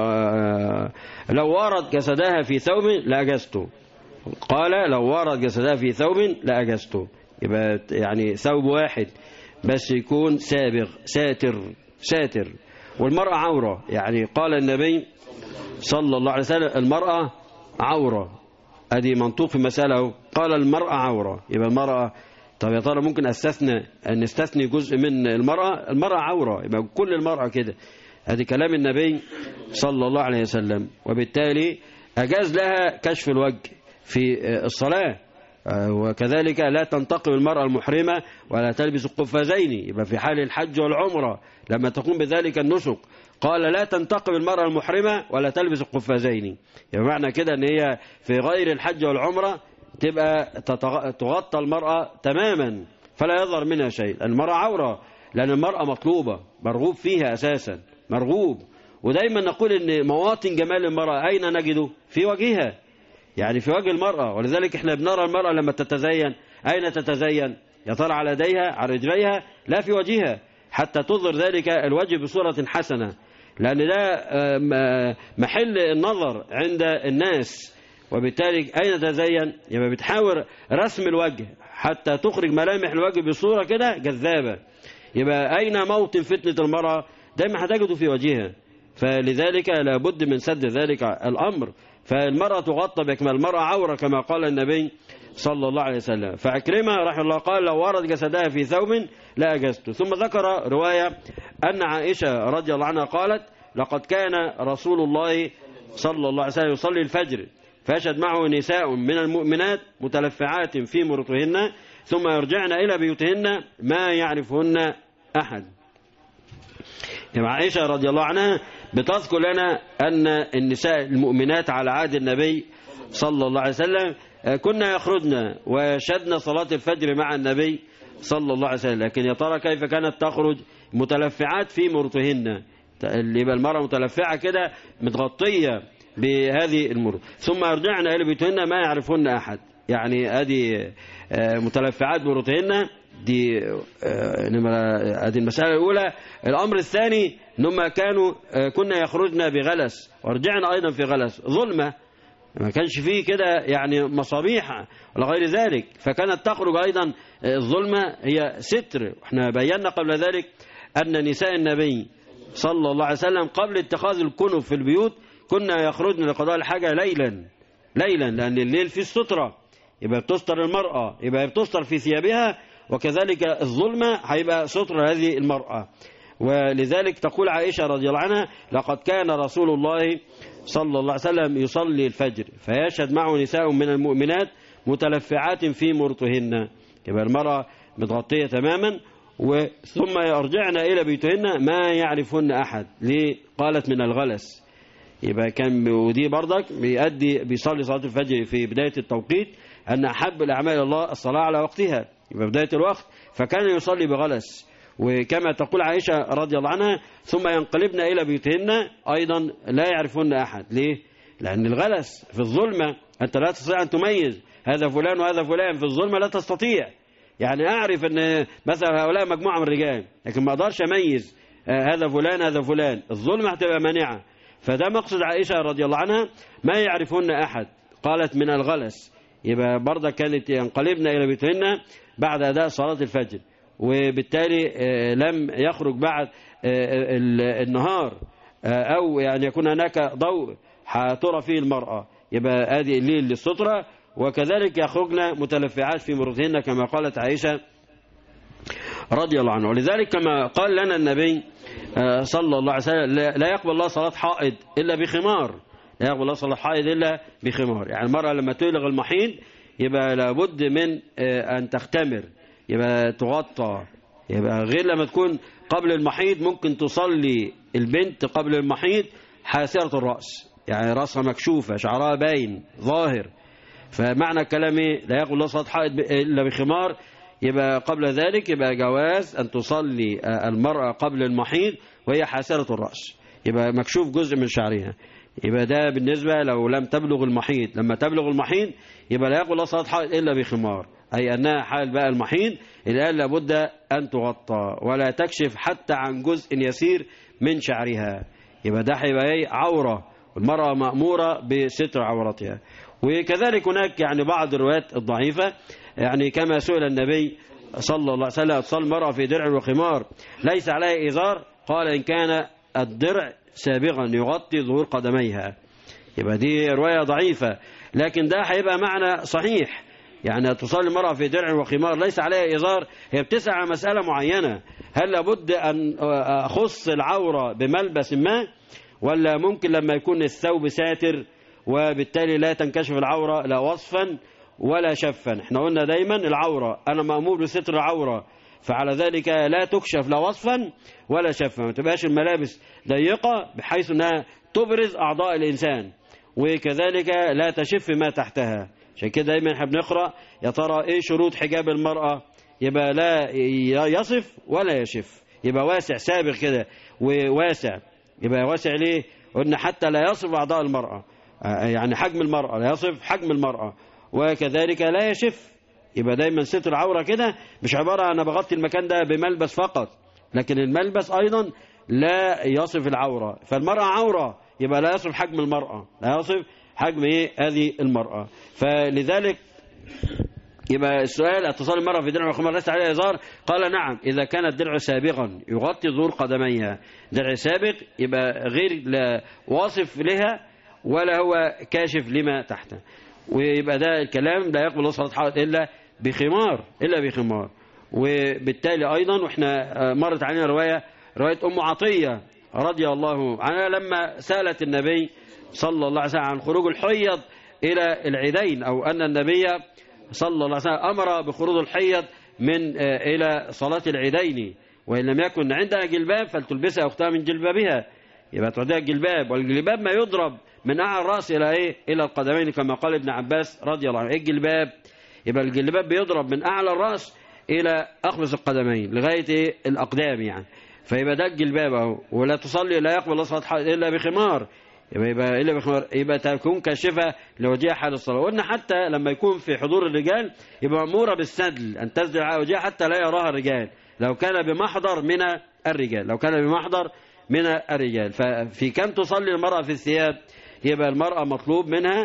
لو وارد جسدها في ثوب لأجزته قال لو وارد جسدها في ثوب لأجزته يبقى يعني ثوب واحد بس يكون سابغ ساتر ساتر والمرأة عورة يعني قال النبي صلى الله عليه وسلم المرأة عورة ادي منطوق في مسألة قال المرأة عورة يبقى المرأة طب يا ترى ممكن استثنى ان نستثني جزء من المرأة المرأة عورة يبقى كل المرأة كده ادي كلام النبي صلى الله عليه وسلم وبالتالي اجاز لها كشف الوجه في الصلاة وكذلك لا تنتقم المرأة المحرمة ولا تلبس القفازين يبقى في حال الحج والعمرة لما تقوم بذلك النسك قال لا تنتقم المرأة المحرمة ولا تلبس القفازين يبقى معنى كده ان هي في غير الحج والعمرة تبقى تغطى المرأة تماما فلا يظهر منها شيء المرأة عورة لأن المرأة مطلوبة مرغوب فيها أساسا مرغوب ودايما نقول ان مواطن جمال المرأة أين نجده في وجهها يعني في وجه المرأة ولذلك احنا بنرى المرأة لما تتزين أين تتزين يا ترى على يديها على رجليها لا في وجهها حتى تظهر ذلك الوجه بصورة حسنة لأن ده محل النظر عند الناس وبالتالي أين تزين يبقى بتحاول رسم الوجه حتى تخرج ملامح الوجه بصورة كده جذابة يبقى أين موطن فتنة المرأة دايما هتجده في وجهها فلذلك لابد من سد ذلك الأمر فالمرأة تغطى بكمال المرأة عورة كما قال النبي صلى الله عليه وسلم فعكرمة رحمه الله قال لو ورد جسدها في ثوب لا أجزته ثم ذكر رواية أن عائشة رضي الله عنها قالت لقد كان رسول الله صلى الله عليه وسلم يصلي الفجر فيشهد معه نساء من المؤمنات متلفعات في مرطهن ثم يرجعن إلى بيوتهن ما يعرفهن أحد يعني عائشة رضي الله عنها بتذكر لنا أن النساء المؤمنات على عهد النبي صلى الله عليه وسلم كنا يخرجن ويشهدن صلاة الفجر مع النبي صلى الله عليه وسلم لكن يا ترى كيف كانت تخرج متلفعات في مرطهن اللي يبقى المرأة متلفعة كده متغطية بهذه المرض ثم يرجعن إلى بيوتهن ما يعرفهن أحد يعني ادي متلفعات مرطهن دي ادي المسألة الأولى الأمر الثاني انهم كانوا كنا يخرجن بغلس ورجعنا أيضا في غلس ظلمة ما كانش فيه كده يعني مصابيح ولا غير ذلك فكانت تخرج أيضا الظلمة هي ستر احنا بينا قبل ذلك أن نساء النبي صلى الله عليه وسلم قبل اتخاذ الكنف في البيوت كنا يخرجن لقضاء الحاجة ليلا ليلا لأن الليل فيه السترة يبقى بتستر المرأة يبقى بتستر في ثيابها وكذلك الظلمة هيبقى ستر هذه المرأة ولذلك تقول عائشة رضي الله عنها لقد كان رسول الله صلى الله عليه وسلم يصلي الفجر فيشهد معه نساء من المؤمنات متلفعات في مرطهن يبقى المرأة متغطية تماما ثم يرجعن إلى بيوتهن ما يعرفهن أحد ليه قالت من الغلس يبقى كان ودي برضك بيأدي بيصلي صلاة الفجر في بداية التوقيت أن أحب الأعمال الله الصلاة على وقتها يبقى بداية الوقت فكان يصلي بغلس وكما تقول عائشة رضي الله عنها ثم ينقلبن إلى بيوتهن أيضا لا يعرفون أحد ليه؟ لأن الغلس في الظلمة أنت لا تستطيع أن تميز هذا فلان وهذا فلان في الظلمة لا تستطيع يعني أعرف أن مثلا هؤلاء مجموعة من الرجال لكن ما أقدرش أميز هذا فلان هذا فلان الظلمة هتبقى مانعة فده مقصد عائشة رضي الله عنها ما يعرفون أحد قالت من الغلس يبقى برضه كانت ينقلبن إلى بيوتهن بعد أداء صلاة الفجر وبالتالي لم يخرج بعد النهار أو يعني يكون هناك ضوء ترى فيه المرأة يبقى هذه الليل للسترة وكذلك يخرجن متلفعات في مرتهن كما قالت عائشة رضي الله عنه ولذلك كما قال لنا النبي آه، صلى الله عليه وسلم لا لا يقبل الله صلاة حائض إلا بخمار لا يقبل الله صلاة حائض إلا بخمار يعني المرأة لما تبلغ المحيض يبقى لابد من آه، أن تختمر يبقى تغطى يبقى غير لما تكون قبل المحيض ممكن تصلي البنت قبل المحيض حاسرة الرأس يعني رأسها مكشوفة شعرها باين ظاهر فمعنى الكلام ايه لا يقول الله صلاة حائض ب- إلا بخمار يبقى قبل ذلك يبقى جواز أن تصلي آه، المرأة قبل المحيض وهي حاسرة الرأس يبقى مكشوف جزء من شعرها يبقى ده بالنسبة لو لم تبلغ المحيض لما تبلغ المحيض يبقى لا يقول الله صلاة حائض إلا بخمار أي أنها حال بقى المحيض الآن لابد أن تغطى ولا تكشف حتى عن جزء يسير من شعرها يبقى ده هيبقى ايه عورة والمرأة مأمورة بستر عورتها وكذلك هناك يعني بعض الروايات الضعيفة يعني كما سئل النبي صلى الله عليه وسلم اتصال المرأة في درع وخمار ليس عليها إزار قال إن كان الدرع سابغا يغطي ظهور قدميها يبقى دي رواية ضعيفة لكن ده هيبقى معنى صحيح يعني تصلي المرأة في درع وخمار ليس عليها إزار هي بتسعى على مسألة معينة هل لابد أن أخص العورة بملبس ما ولا ممكن لما يكون الثوب ساتر وبالتالي لا تنكشف العورة لا وصفا ولا شفا احنا قلنا دايما العورة أنا مأمور بستر العورة فعلى ذلك لا تكشف لا وصفا ولا شفا ما تبقاش الملابس ضيقة بحيث أنها تبرز أعضاء الإنسان وكذلك لا تشف ما تحتها عشان كده دايما احنا بنقرأ يا ترى ايه شروط حجاب المرأة يبقى لا يصف ولا يشف يبقى واسع سابق كده وواسع يبقى واسع ليه قلنا حتى لا يصف أعضاء المرأة يعني حجم المرأة لا يصف حجم المرأة وكذلك لا يشف يبقى دايما ستر عورة كده مش عبارة أنا بغطي المكان ده بملبس فقط لكن الملبس أيضا لا يصف العورة فالمرأة عورة يبقى لا يصف حجم المرأة لا يصف حجم ايه هذه المرأة فلذلك يبقى السؤال اتصال المرأة في درع وخمار ليس عليها إزار قال نعم إذا كان الدرع سابغا يغطي ظهور قدميها درع سابق يبقى غير لا واصف لها ولا هو كاشف لما تحته ويبقى ده الكلام لا يقبل الله صلاة حائط إلا بخمار إلا بخمار وبالتالي أيضا وإحنا مرت علينا رواية رواية أم عطية رضي الله عنها لما سألت النبي صلى الله عليه وسلم عن خروج الحيض إلى العيدين أو أن النبي صلى الله عليه وسلم أمر بخروج الحيض من إلى صلاة العيدين وإن لم يكن عندها جلباب فلتلبسها أختها من جلبابها يبقى تعطيها الجلباب والجلباب ما يضرب من أعلى الرأس إلى إيه إلى القدمين كما قال ابن عباس رضي الله عنه إيه الجلباب يبقى الجلباب بيضرب من أعلى الرأس إلى أخمص القدمين لغاية إيه الأقدام يعني فيبقى ده الجلباب اهو ولا تصلي لا يقبل الله صلاة حائض إلا بخمار يبقى يبقى إلا بخمار يبقى تكون كاشفة لوجهها حال الصلاة وقلنا حتى لما يكون في حضور الرجال يبقى مأمورة بالسدل أن تسدل على وجهها حتى لا يراها الرجال لو كان بمحضر من الرجال لو كان بمحضر من الرجال ففي كم تصلي المرأة في الثياب يبقى المرأة مطلوب منها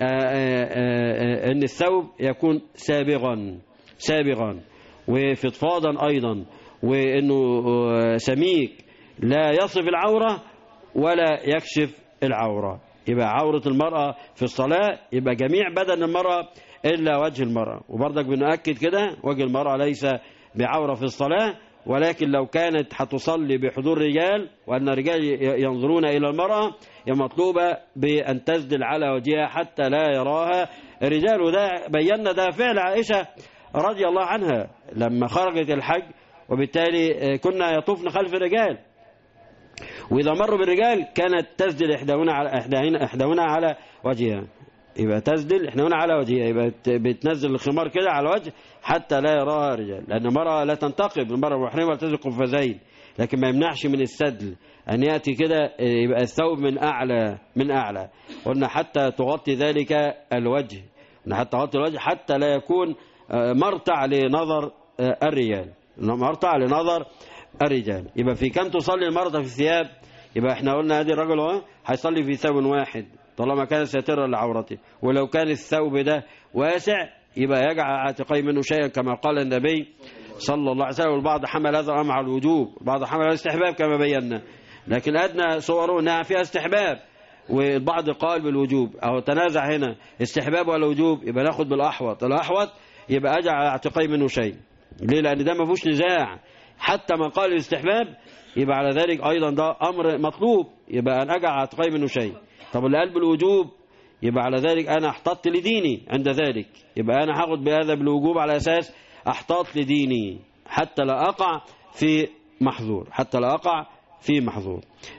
أن الثوب يكون سابغا سابغا وفضفاضا أيضا وأنه سميك لا يصف العورة ولا يكشف العورة يبقى عورة المرأة في الصلاة يبقى جميع بدن المرأة إلا وجه المرأة وبرضك بنأكد كده وجه المرأة ليس بعورة في الصلاة ولكن لو كانت هتصلي بحضور رجال وأن الرجال ينظرون إلى المرأة هي مطلوبة بأن تسدل على وجهها حتى لا يراها الرجال وده بينا ده فعل عائشة رضي الله عنها لما خرجت الحج وبالتالي كنا يطوفن خلف الرجال وإذا مروا بالرجال كانت تسدل إحداهن على إحداهن على وجهها يبقى تسدل إحداهن على وجهها يبقى بتنزل الخمار كده على الوجه حتى لا يراها الرجال لأن المرأة لا تنتقب المرأة المحرمة لا تزل قفازين لكن ما يمنعش من السدل أن يأتي كده يبقى الثوب من أعلى من أعلى قلنا حتى تغطي ذلك الوجه حتى تغطي الوجه حتى لا يكون مرتع لنظر الرجال مرتع لنظر الرجال يبقى في كم تصلي المرأة في الثياب يبقى احنا قلنا هذه الرجل اهو هيصلي في ثوب واحد طالما كان ساترا لعورته ولو كان الثوب ده واسع يبقى يجعل عاتقي منه شيئا كما قال النبي صلى الله عليه وسلم والبعض حمل هذا مع الوجوب البعض حمل هذا استحباب كما بينا لكن أدنى صوره أنها فيها استحباب والبعض قال بالوجوب أو تنازع هنا استحباب ولا وجوب يبقى ناخد بالأحوط الأحوط يبقى أجعل عاتقي منه شيء ليه لأن ده ما فيهوش نزاع حتى ما قال الاستحباب يبقى على ذلك أيضا ده أمر مطلوب يبقى أن أجعل عتقي منه شيء طب اللي قال بالوجوب يبقى على ذلك أنا احتطت لديني عند ذلك يبقى أنا هاخد بهذا بالوجوب على أساس احتاط لديني حتى لا أقع في محظور حتى لا أقع في محظور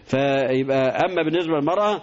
فيبقى أما بالنسبة للمرأة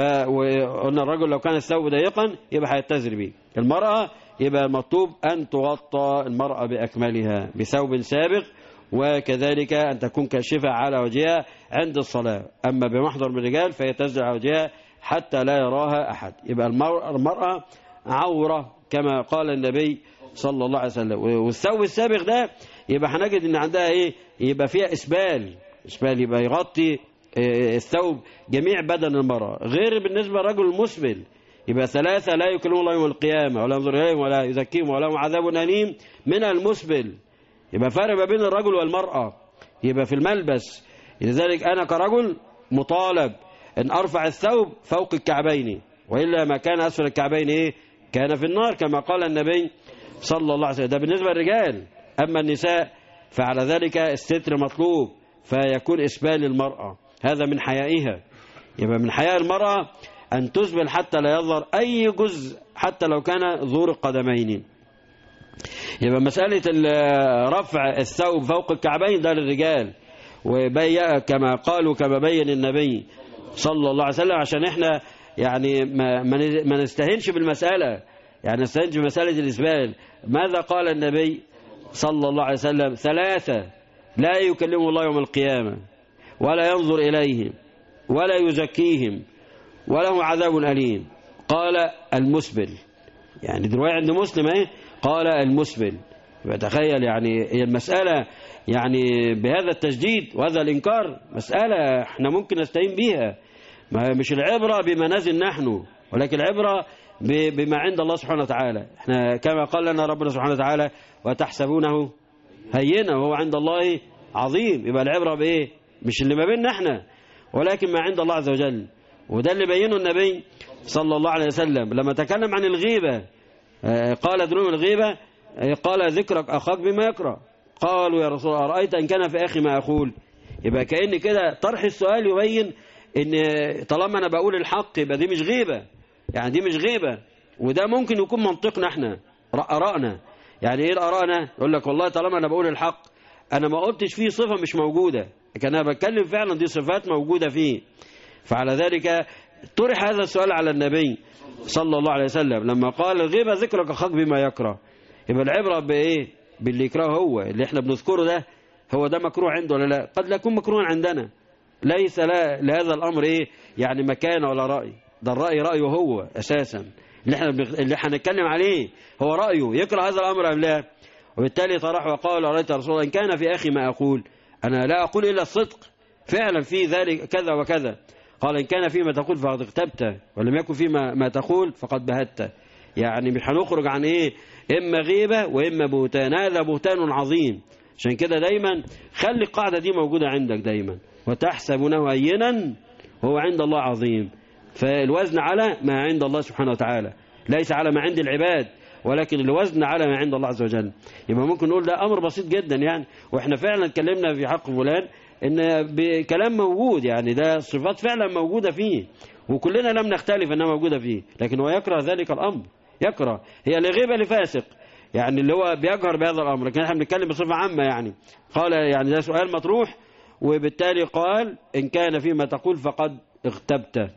فقلنا الرجل لو كان الثوب ضيقا يبقى هيتزر به المرأة يبقى المطلوب أن تغطى المرأة بأكملها بثوب سابق وكذلك أن تكون كاشفة على وجهها عند الصلاة أما بمحضر من الرجال فهي تزر على وجهها حتى لا يراها أحد يبقى المرأة عورة كما قال النبي صلى الله عليه وسلم والثوب السابق ده يبقى هنجد ان عندها ايه يبقى فيها اسبال اسبال يبقى يغطي الثوب جميع بدن المرأة غير بالنسبة للرجل المسبل يبقى ثلاثة لا يكلمون الله يوم القيامة ولا ينظر إليهم ولا يزكيهم ولهم عذاب أليم من المسبل يبقى فرق ما بين الرجل والمرأة يبقى في الملبس لذلك أنا كرجل مطالب أن أرفع الثوب فوق الكعبين وإلا ما كان أسفل الكعبين إيه كان في النار كما قال النبي صلى الله عليه وسلم ده بالنسبة للرجال أما النساء فعلى ذلك الستر مطلوب فيكون إسبال المرأة هذا من حيائها يبقى من حياء المرأة أن تسبل حتى لا يظهر أي جزء حتى لو كان ظهور القدمين يبقى مسألة رفع الثوب فوق الكعبين ده للرجال وبي كما قالوا كما بين النبي صلى الله عليه وسلم عشان احنا يعني ما, ما نستهنش بالمسألة يعني نستهنش بمسألة الإسبال ماذا قال النبي صلى الله عليه وسلم ثلاثة لا يكلمه الله يوم القيامة ولا ينظر إليهم ولا يزكيهم وله عذاب أليم قال المسبل يعني دلوقتي عند مسلم ايه قال المسبل تخيل يعني هي المسألة يعني بهذا التجديد وهذا الإنكار مسألة احنا ممكن نستعين بيها ما مش العبرة بما نزل نحن ولكن العبرة بما عند الله سبحانه وتعالى احنا كما قال لنا ربنا سبحانه وتعالى وتحسبونه هينا وهو عند الله عظيم يبقى العبرة بإيه مش اللي ما بيننا احنا ولكن ما عند الله عز وجل وده اللي بينه النبي صلى الله عليه وسلم لما تكلم عن الغيبة قال دروم الغيبة قال ذكرك أخاك بما يكره قالوا يا رسول الله أرأيت إن كان في أخي ما أقول يبقى كأن كده طرح السؤال يبين إن طالما أنا بقول الحق يبقى دي مش غيبة يعني دي مش غيبة وده ممكن يكون منطقنا احنا آرائنا يعني ايه آرائنا يقول لك والله طالما أنا بقول الحق أنا ما قلتش فيه صفة مش موجودة لكن أنا بتكلم فعلا دي صفات موجودة فيه فعلى ذلك طرح هذا السؤال على النبي صلى الله عليه وسلم لما قال الغيبة ذكرك أخاك بما يكره يبقى العبرة بإيه باللي يكرهه هو اللي احنا بنذكره ده هو ده مكروه عنده ولا لا قد لا يكون مكروه عندنا ليس لا لهذا الأمر إيه يعني مكان ولا رأي ده الرأي رأيه هو أساسا اللي احنا بنخ... اللي هنتكلم عليه هو رأيه يكره هذا الأمر أم لا وبالتالي طرح وقال رأيت رسول الله إن كان في أخي ما أقول أنا لا أقول إلا الصدق فعلا في ذلك كذا وكذا قال إن كان فيما تقول فقد اغتبت ولم يكن فيما ما تقول فقد بهت يعني مش هنخرج عن إيه إما غيبة وإما بهتان هذا بهتان عظيم عشان كده دايما خلي القاعدة دي موجودة عندك دايما وتحسبونه هينا وهو عند الله عظيم فالوزن على ما عند الله سبحانه وتعالى ليس على ما عند العباد ولكن الوزن على ما عند الله عز وجل يبقى ممكن نقول ده أمر بسيط جدا يعني وإحنا فعلا اتكلمنا في حق فلان ان بكلام موجود يعني ده صفات فعلا موجودة فيه وكلنا لم نختلف انها موجودة فيه لكن هو يكره ذلك الامر يكره هي لغيبة لفاسق يعني اللي هو بيجهر بهذا الامر لكن احنا بنتكلم بصفة عامة يعني قال يعني ده سؤال مطروح وبالتالي قال ان كان فيما تقول فقد اغتبت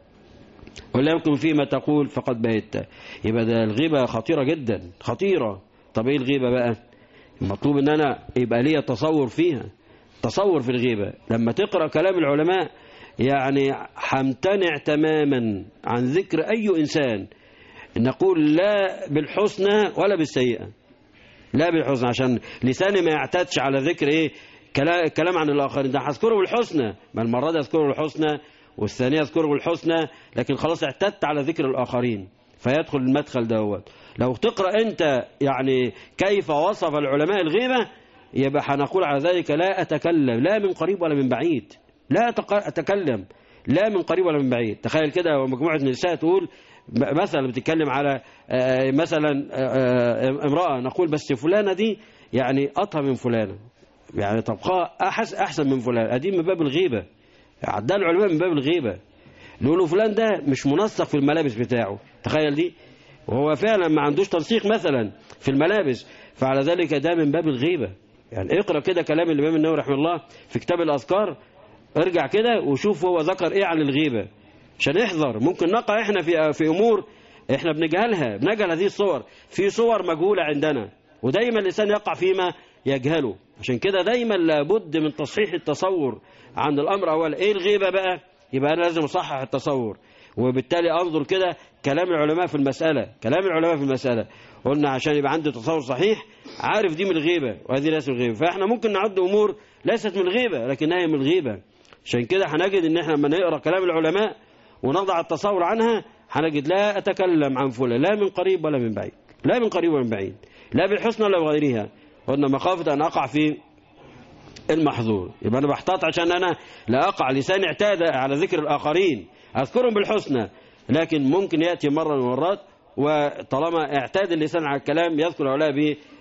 ولا يمكن فيما تقول فقد بهت يبقى ده الغيبة خطيرة جدا خطيرة طب ايه الغيبة بقى المطلوب ان انا يبقى ليا تصور فيها تصور في الغيبة لما تقرأ كلام العلماء يعني همتنع تماما عن ذكر أي إنسان نقول لا بالحسنى ولا بالسيئة لا بالحسنى عشان لساني ما يعتادش على ذكر إيه كلام عن الآخرين ده هذكره بالحسنى ما المرة دي أذكره بالحسنى والثانية أذكره بالحسنى لكن خلاص اعتدت على ذكر الآخرين فيدخل المدخل دوت لو تقرأ أنت يعني كيف وصف العلماء الغيبة يبقى هنقول على ذلك لا أتكلم لا من قريب ولا من بعيد لا أتكلم لا من قريب ولا من بعيد تخيل كده مجموعة نساء تقول مثلا بتتكلم على مثلا امرأة نقول بس فلانة دي يعني أطهى من فلانة يعني طبخها أحس أحسن من فلان أدي من باب الغيبة عدها العلماء من باب الغيبة نقولوا فلان ده مش منسق في الملابس بتاعه تخيل دي وهو فعلا ما عندوش تنسيق مثلا في الملابس فعلى ذلك ده من باب الغيبة يعني اقرأ كده كلام الإمام النووي رحمه الله في كتاب الأذكار ارجع كده وشوف هو ذكر ايه عن الغيبة عشان احذر ممكن نقع احنا في في امور احنا بنجهلها بنجهل هذه الصور في صور مجهولة عندنا ودايما الانسان يقع فيما يجهله عشان كده دايما لابد من تصحيح التصور عن الامر اولا ايه الغيبة بقى يبقى انا لازم اصحح التصور وبالتالي انظر كده كلام العلماء في المسألة كلام العلماء في المسألة قلنا عشان يبقى عندي تصور صحيح عارف دي من الغيبة وهذه ليست من الغيبة فاحنا ممكن نعد امور ليست من الغيبة لكنها من الغيبة عشان كده هنجد ان احنا لما نقرا كلام العلماء ونضع التصور عنها هنجد لا اتكلم عن فلان لا من قريب ولا من بعيد لا من قريب ولا من بعيد لا بالحسنى ولا بغيرها قلنا مخافة ان اقع في المحظور يبقى انا بحتاط عشان انا لا اقع لساني اعتاد على ذكر الاخرين اذكرهم بالحسنى لكن ممكن ياتي مره من المرات وطالما اعتاد اللسان على الكلام يذكر هؤلاء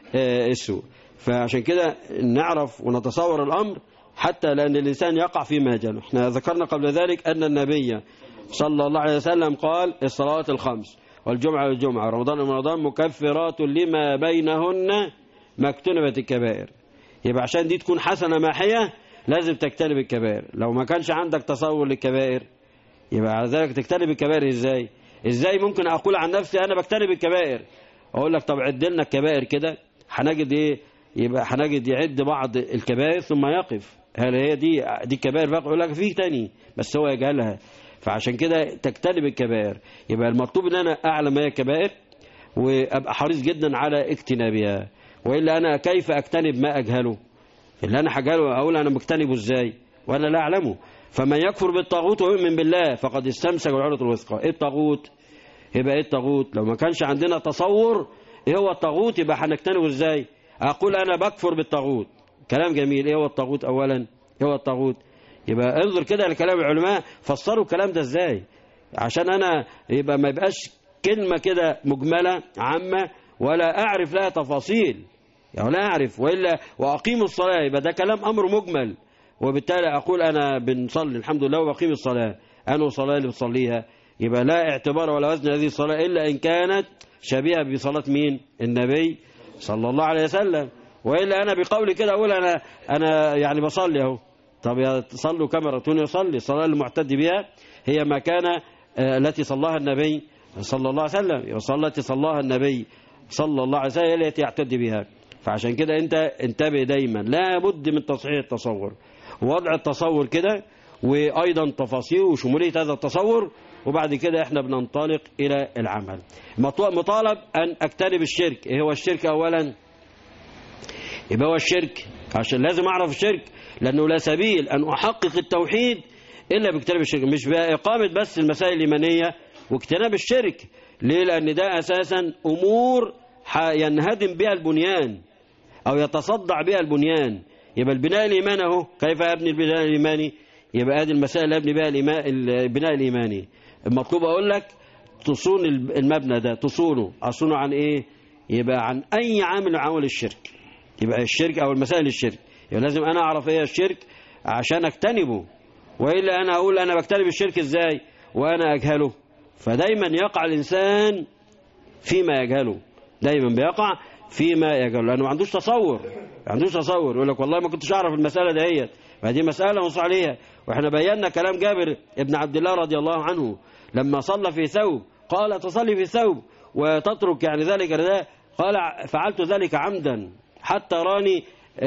بالسوء فعشان كده نعرف ونتصور الامر حتى لأن الإنسان يقع فيما يجهله احنا ذكرنا قبل ذلك أن النبي صلى الله عليه وسلم قال الصلوات الخمس والجمعة والجمعة رمضان ورمضان مكفرات لما بينهن ما اجتنبت الكبائر يبقى عشان دي تكون حسنة ماحية لازم تجتنب الكبائر لو ما كانش عندك تصور للكبائر يبقى على ذلك تجتنب الكبائر ازاي ازاي ممكن اقول عن نفسي انا بجتنب الكبائر اقول لك طب عد لنا الكبائر كده هنجد ايه يبقى هنجد يعد بعض الكبائر ثم يقف هل هي دي دي الكبائر بقى يقول لك في تاني بس هو يجهلها فعشان كده تجتنب الكبائر يبقى المطلوب ان انا اعلم ما هي الكبائر وابقى حريص جدا على اجتنابها والا انا كيف اجتنب ما اجهله اللي انا هجهله اقول انا مجتنبه ازاي وانا لا اعلمه فمن يكفر بالطاغوت ويؤمن بالله فقد استمسك بالعروة الوثقى ايه الطاغوت يبقى ايه الطاغوت لو ما كانش عندنا تصور ايه هو الطاغوت يبقى هنجتنبه ازاي اقول انا بكفر بالطاغوت كلام جميل ايه هو الطاغوت اولا ايه هو الطاغوت يبقى انظر كده لكلام العلماء فسروا الكلام ده ازاي عشان انا يبقى ما يبقاش كلمة كده مجملة عامة ولا اعرف لها تفاصيل يعني لا اعرف والا واقيم الصلاة يبقى ده كلام امر مجمل وبالتالي اقول انا بنصلي الحمد لله واقيم الصلاة انا صلاة اللي بصليها يبقى لا اعتبار ولا وزن هذه الصلاة الا ان كانت شبيهة بصلاة مين النبي صلى الله عليه وسلم والا انا بقولي كده اقول انا انا يعني بصلي اهو طب يا صلوا كما رأيتوني يصلي الصلاه المعتد بها هي ما كان التي صلاها النبي صلى الله عليه وسلم والصلاه التي صلاها النبي صلى الله عليه وسلم هي التي يعتد بها فعشان كده انت انتبه دايما لا بد من تصحيح التصور وضع التصور كده وايضا تفاصيل وشموليه هذا التصور وبعد كده احنا بننطلق الى العمل مطالب ان اجتنب الشرك ايه هو الشرك اولا يبقى هو الشرك عشان لازم اعرف الشرك لانه لا سبيل ان احقق التوحيد الا باجتناب الشرك مش باقامه بس المسائل الايمانيه واجتناب الشرك ليه لان ده اساسا امور ينهدم بها البنيان او يتصدع بها البنيان يبقى البناء الايماني اهو كيف ابني البناء الايماني يبقى هذه المسائل اللي ابني بها البناء الايماني المطلوب اقول لك تصون المبنى ده تصونه اصونه عن ايه يبقى عن اي عامل من عوامل الشرك يبقى الشرك او المسائل الشرك يبقى لازم انا اعرف ايه الشرك عشان اجتنبه والا انا اقول انا بجتنب الشرك ازاي وانا اجهله فدايما يقع الانسان فيما يجهله دايما بيقع فيما يجهله لانه ما عندوش تصور ما عندوش تصور يقول لك والله ما كنتش اعرف المساله دهيت ما دي مساله ونص عليها واحنا بينا كلام جابر ابن عبد الله رضي الله عنه لما صلى في ثوب قال تصلي في ثوب وتترك يعني ذلك ده قال فعلت ذلك عمدا حتى راني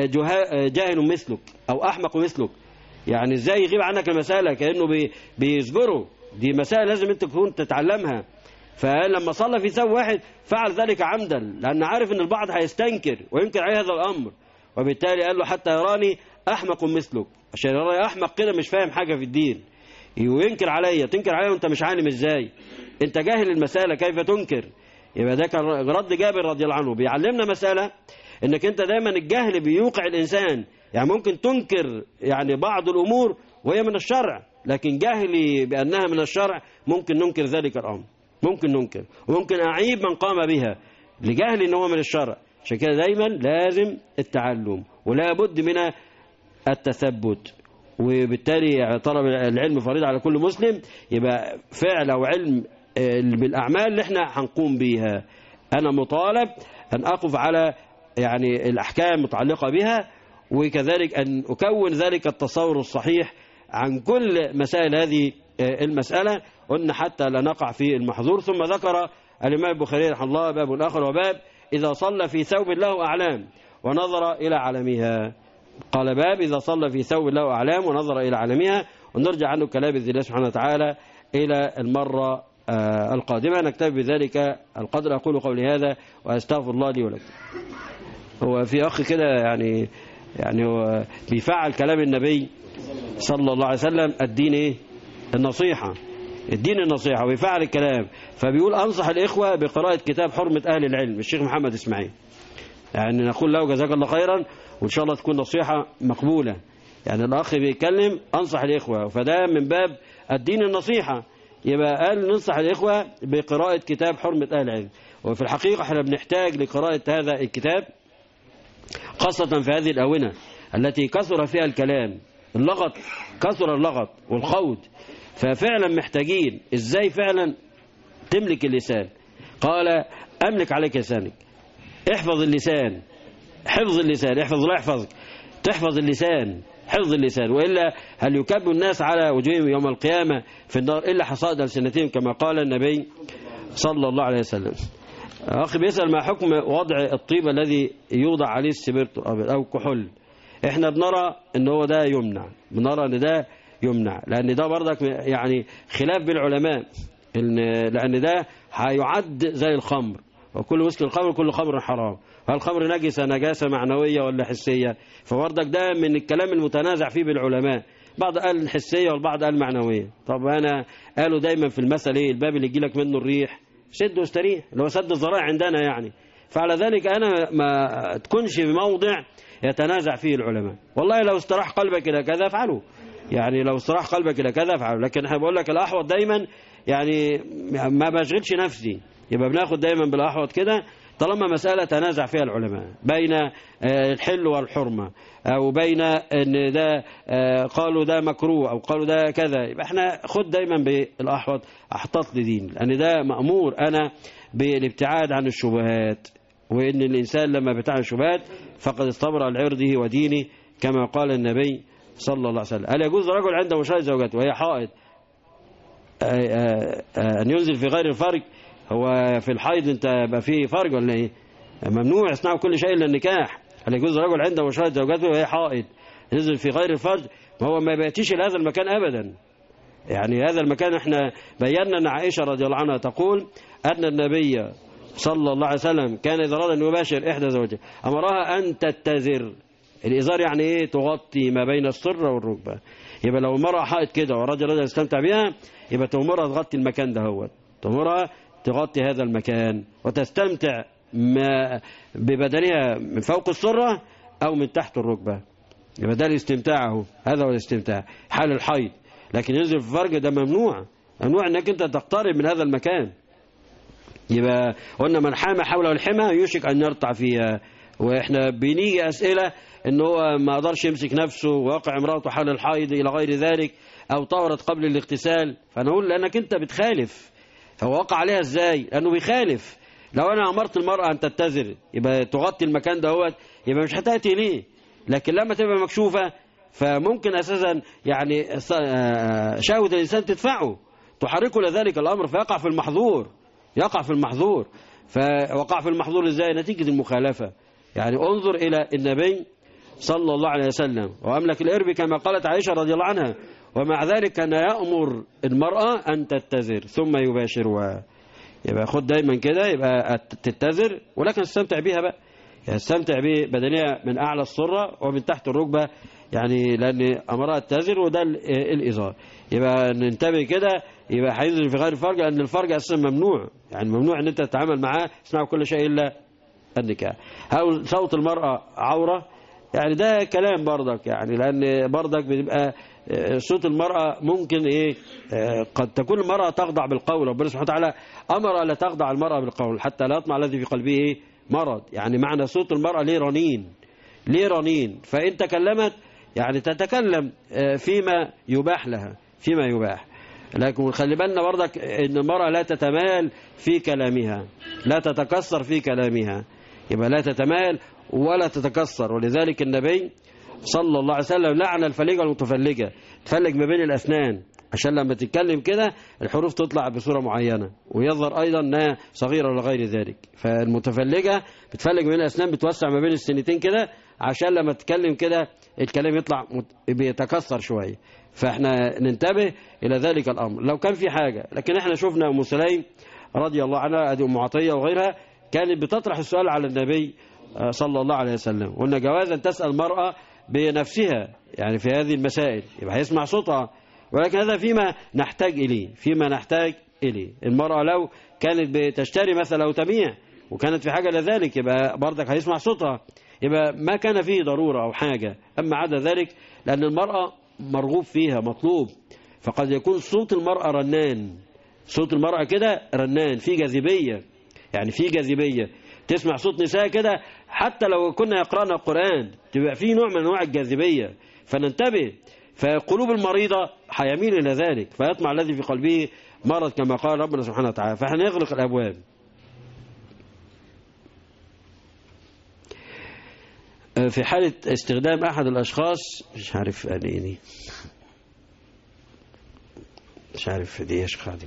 جاهل مثلك او احمق مثلك يعني ازاي يغيب عنك المساله كانه بي بيسجره دي مسائل لازم انت تكون تتعلمها فلما صلى في ثوب واحد فعل ذلك عمدا لان عارف ان البعض هيستنكر وينكر عليه هذا الامر وبالتالي قال له حتى يراني احمق مثلك عشان يراني احمق كده مش فاهم حاجه في الدين وينكر عليا تنكر عليا وانت مش عالم ازاي انت جاهل المساله كيف تنكر يبقى ده كان رد جابر رضي الله عنه بيعلمنا مساله انك انت دايما الجهل بيوقع الانسان يعني ممكن تنكر يعني بعض الامور وهي من الشرع لكن جهلي بانها من الشرع ممكن ننكر ذلك الامر ممكن ننكر وممكن اعيب من قام بها لجهل ان هو من الشرع عشان كده دايما لازم التعلم ولا بد من التثبت وبالتالي طلب العلم فريضة على كل مسلم يبقى فعل أو علم بالأعمال اللي احنا هنقوم بيها أنا مطالب أن أقف على يعني الأحكام متعلقة بها وكذلك أن أكون ذلك التصور الصحيح عن كل مسائل هذه المسألة قلنا حتى لا نقع في المحظور ثم ذكر الإمام البخاري رحمه الله باب آخر وباب إذا صلى في ثوب له أعلام ونظر إلى علمها قال باب إذا صلى في ثوب له أعلام ونظر إلى علمها ونرجع عنه كلام بإذن الله سبحانه وتعالى إلى المرة القادمة نكتفي بذلك القدر أقول قولي هذا وأستغفر الله لي ولكم هو في أخ كده يعني يعني هو بيفعل كلام النبي صلى الله عليه وسلم الدين إيه النصيحة الدين النصيحة ويفعل الكلام فبيقول أنصح الإخوة بقراءة كتاب حرمة أهل العلم الشيخ محمد إسماعيل يعني نقول له جزاك الله خيرا وإن شاء الله تكون نصيحة مقبولة يعني الأخ بيتكلم أنصح الإخوة فده من باب الدين النصيحة يبقى قال ننصح الإخوة بقراءة كتاب حرمة أهل العلم وفي الحقيقة احنا بنحتاج لقراءة هذا الكتاب خاصة في هذه الأونة التي كثر فيها الكلام اللغط كثر اللغط والخوض ففعلا محتاجين ازاي فعلا تملك اللسان قال املك عليك لسانك احفظ اللسان حفظ اللسان احفظ الله يحفظك تحفظ اللسان حفظ اللسان وإلا هل يكب الناس على وجوههم يوم القيامة في النار إلا حصائد ألسنتهم كما قال النبي صلى الله عليه وسلم أخي بيسأل ما حكم وضع الطيب الذي يوضع عليه السبرت أو كحول احنا بنرى ان هو ده يمنع بنرى ان ده يمنع لان ده برضك يعني خلاف بالعلماء لان ده هيعد زي الخمر وكل مسك الخمر كل خمر حرام هل الخمر نجسة نجاسة معنوية ولا حسية فبرضك ده من الكلام المتنازع فيه بالعلماء بعض قال حسية والبعض قال معنوية طب أنا قالوا دايما في المثل ايه الباب اللي يجيلك منه الريح سد واستريح اللي هو سد الذرائع عندنا يعني فعلى ذلك أنا ما تكونش في موضع يتنازع فيه العلماء والله لو استراح قلبك إلى كذا افعله يعني لو استراح قلبك إلى كذا افعله لكن احنا بقول لك الأحوط دايما يعني ما بشغلش نفسي يبقى بناخد دايما بالأحوط كده طالما مسألة تنازع فيها العلماء بين الحل والحرمة أو بين أن ده قالوا ده مكروه أو قالوا ده كذا يبقى احنا خد دايما بالأحوط أحتاط لدين لأن ده مأمور أنا بالابتعاد عن الشبهات وإن الإنسان لما ابتعد عن الشبهات فقد استبرأ لعرضه ودينه كما قال النبي صلى الله عليه وسلم هل يجوز رجل عنده مشاهد زوجته وهي حائض أن ينزل في غير الفرج هو في الحيض انت بقى فيه فرج ولا ايه ممنوع يصنعوا كل شيء الا النكاح هل يجوز رجل عنده مشاهد زوجته وهي حائض ينزل في غير الفرج ما هو ما بياتيش لهذا المكان ابدا يعني هذا المكان احنا بينا ان عائشه رضي الله عنها تقول ان النبي صلى الله عليه وسلم كان اذا اراد ان يباشر احدى زوجته امرها ان تتزر الازار يعني ايه تغطي ما بين السره والركبه يبقى لو المراه حائط كده والراجل رجل يستمتع بها يبقى تأمرها تغطي المكان ده هو تأمرها تغطي هذا المكان وتستمتع ما ببدنها من فوق السرة أو من تحت الركبة يبقى ده الاستمتاع اهو هذا هو الاستمتاع حال الحيض لكن ينزل في فرج ده ممنوع ممنوع انك انت تقترب من هذا المكان يبقى قلنا من حام حوله الحمى يوشك ان يرتع فيها واحنا بنيجي اسئله ان هو ما قدرش يمسك نفسه وواقع امراته حال الحيض الى غير ذلك او طورت قبل الاغتسال فنقول لانك انت بتخالف فهو وقع عليها ازاي لانه بيخالف لو انا امرت المراه ان تتزر يبقى تغطي المكان دهوت يبقى مش هتاتي ليه لكن لما تبقى مكشوفه فممكن اساسا يعني شهوه الانسان تدفعه تحركه لذلك الامر فيقع في المحظور يقع في المحظور فوقع في المحظور ازاي نتيجه المخالفه يعني انظر الى النبي صلى الله عليه وسلم واملك الارب كما قالت عائشه رضي الله عنها ومع ذلك كان يأمر المرأة أن تتزر ثم يباشرها يبقى خد دايما كده يبقى تتزر ولكن استمتع بيها بقى يعني استمتع ببدنها من أعلى السرة ومن تحت الركبة يعني لأن أمرها التزر وده الإزار يبقى ننتبه كده يبقى هينزل في غير الفرج لأن الفرج أساسا ممنوع يعني ممنوع أن أنت تتعامل معاه تصنع كل شيء إلا النكاح هل صوت المرأة عورة يعني ده كلام برضك يعني لأن برضك بيبقى صوت المرأة ممكن إيه قد تكون المرأة تخضع بالقول ربنا سبحانه وتعالى أمر لا تخضع المرأة بالقول حتى لا يطمع الذي في قلبه إيه مرض يعني معنى صوت المرأة ليه رنين ليه رنين فإن تكلمت يعني تتكلم فيما يباح لها فيما يباح لكن خلي بالنا برضك ان المرأة لا تتمال في كلامها لا تتكسر في كلامها يبقى لا تتمال ولا تتكسر ولذلك النبي صلى الله عليه وسلم لعن الفليجة والمتفلجة تفلج ما بين الأسنان عشان لما تتكلم كده الحروف تطلع بصورة معينة ويظهر أيضا أنها صغيرة ولا غير ذلك فالمتفلجة بتفلج ما بين الأسنان بتوسع ما بين السنتين كده عشان لما تتكلم كده الكلام يطلع بيتكسر شوية فاحنا ننتبه إلى ذلك الأمر لو كان في حاجة لكن احنا شفنا أم سليم رضي الله عنها أدي أم عطية وغيرها كانت بتطرح السؤال على النبي صلى الله عليه وسلم وأن جواز أن تسأل المرأة بنفسها يعني في هذه المسائل يبقى هيسمع صوتها ولكن هذا فيما نحتاج إليه فيما نحتاج إليه المرأة لو كانت بتشتري مثلا أو تبيع وكانت في حاجة لذلك يبقى برضك هيسمع صوتها يبقى ما كان فيه ضرورة أو حاجة أما عدا ذلك لأن المرأة مرغوب فيها مطلوب فقد يكون صوت المرأة رنان صوت المرأة كده رنان في جاذبية يعني في جاذبية تسمع صوت نساء كده حتى لو كنا يقرأنا القرآن تبقى في نوع من أنواع الجاذبية فننتبه فقلوب المريضة هيميل إلى ذلك فيطمع الذي في قلبه مرض كما قال ربنا سبحانه وتعالى فاحنا نغلق الأبواب في حالة استخدام أحد الأشخاص مش عارف قال إيه دي مش عارف دي إيش خادل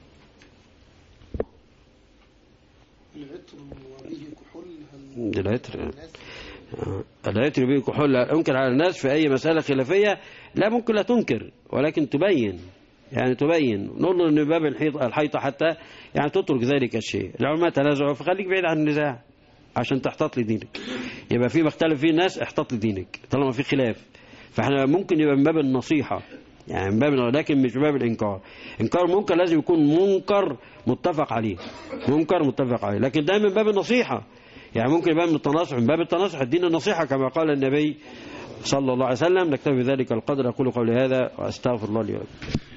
العطر وبه كحول هل دي العطر العطر به كحول أنكر على الناس في أي مسألة خلافية لا ممكن لا تنكر ولكن تبين يعني تبين نقول ان باب الحيط الحيطة حتى يعني تترك ذلك الشيء العلماء تنازعوا فخليك بعيد عن النزاع عشان تحتاط لدينك يبقى في مختلف فيه الناس احتاط لدينك طالما في خلاف فاحنا ممكن يبقى من باب النصيحة يعني من باب لكن مش من باب الانكار انكار منكر لازم يكون منكر متفق عليه منكر متفق عليه لكن ده من باب النصيحة يعني ممكن يبقى من التناصح من باب التناصح الدين النصيحة كما قال النبي صلى الله عليه وسلم نكتفي بذلك القدر أقول قولي هذا وأستغفر الله لي ولكم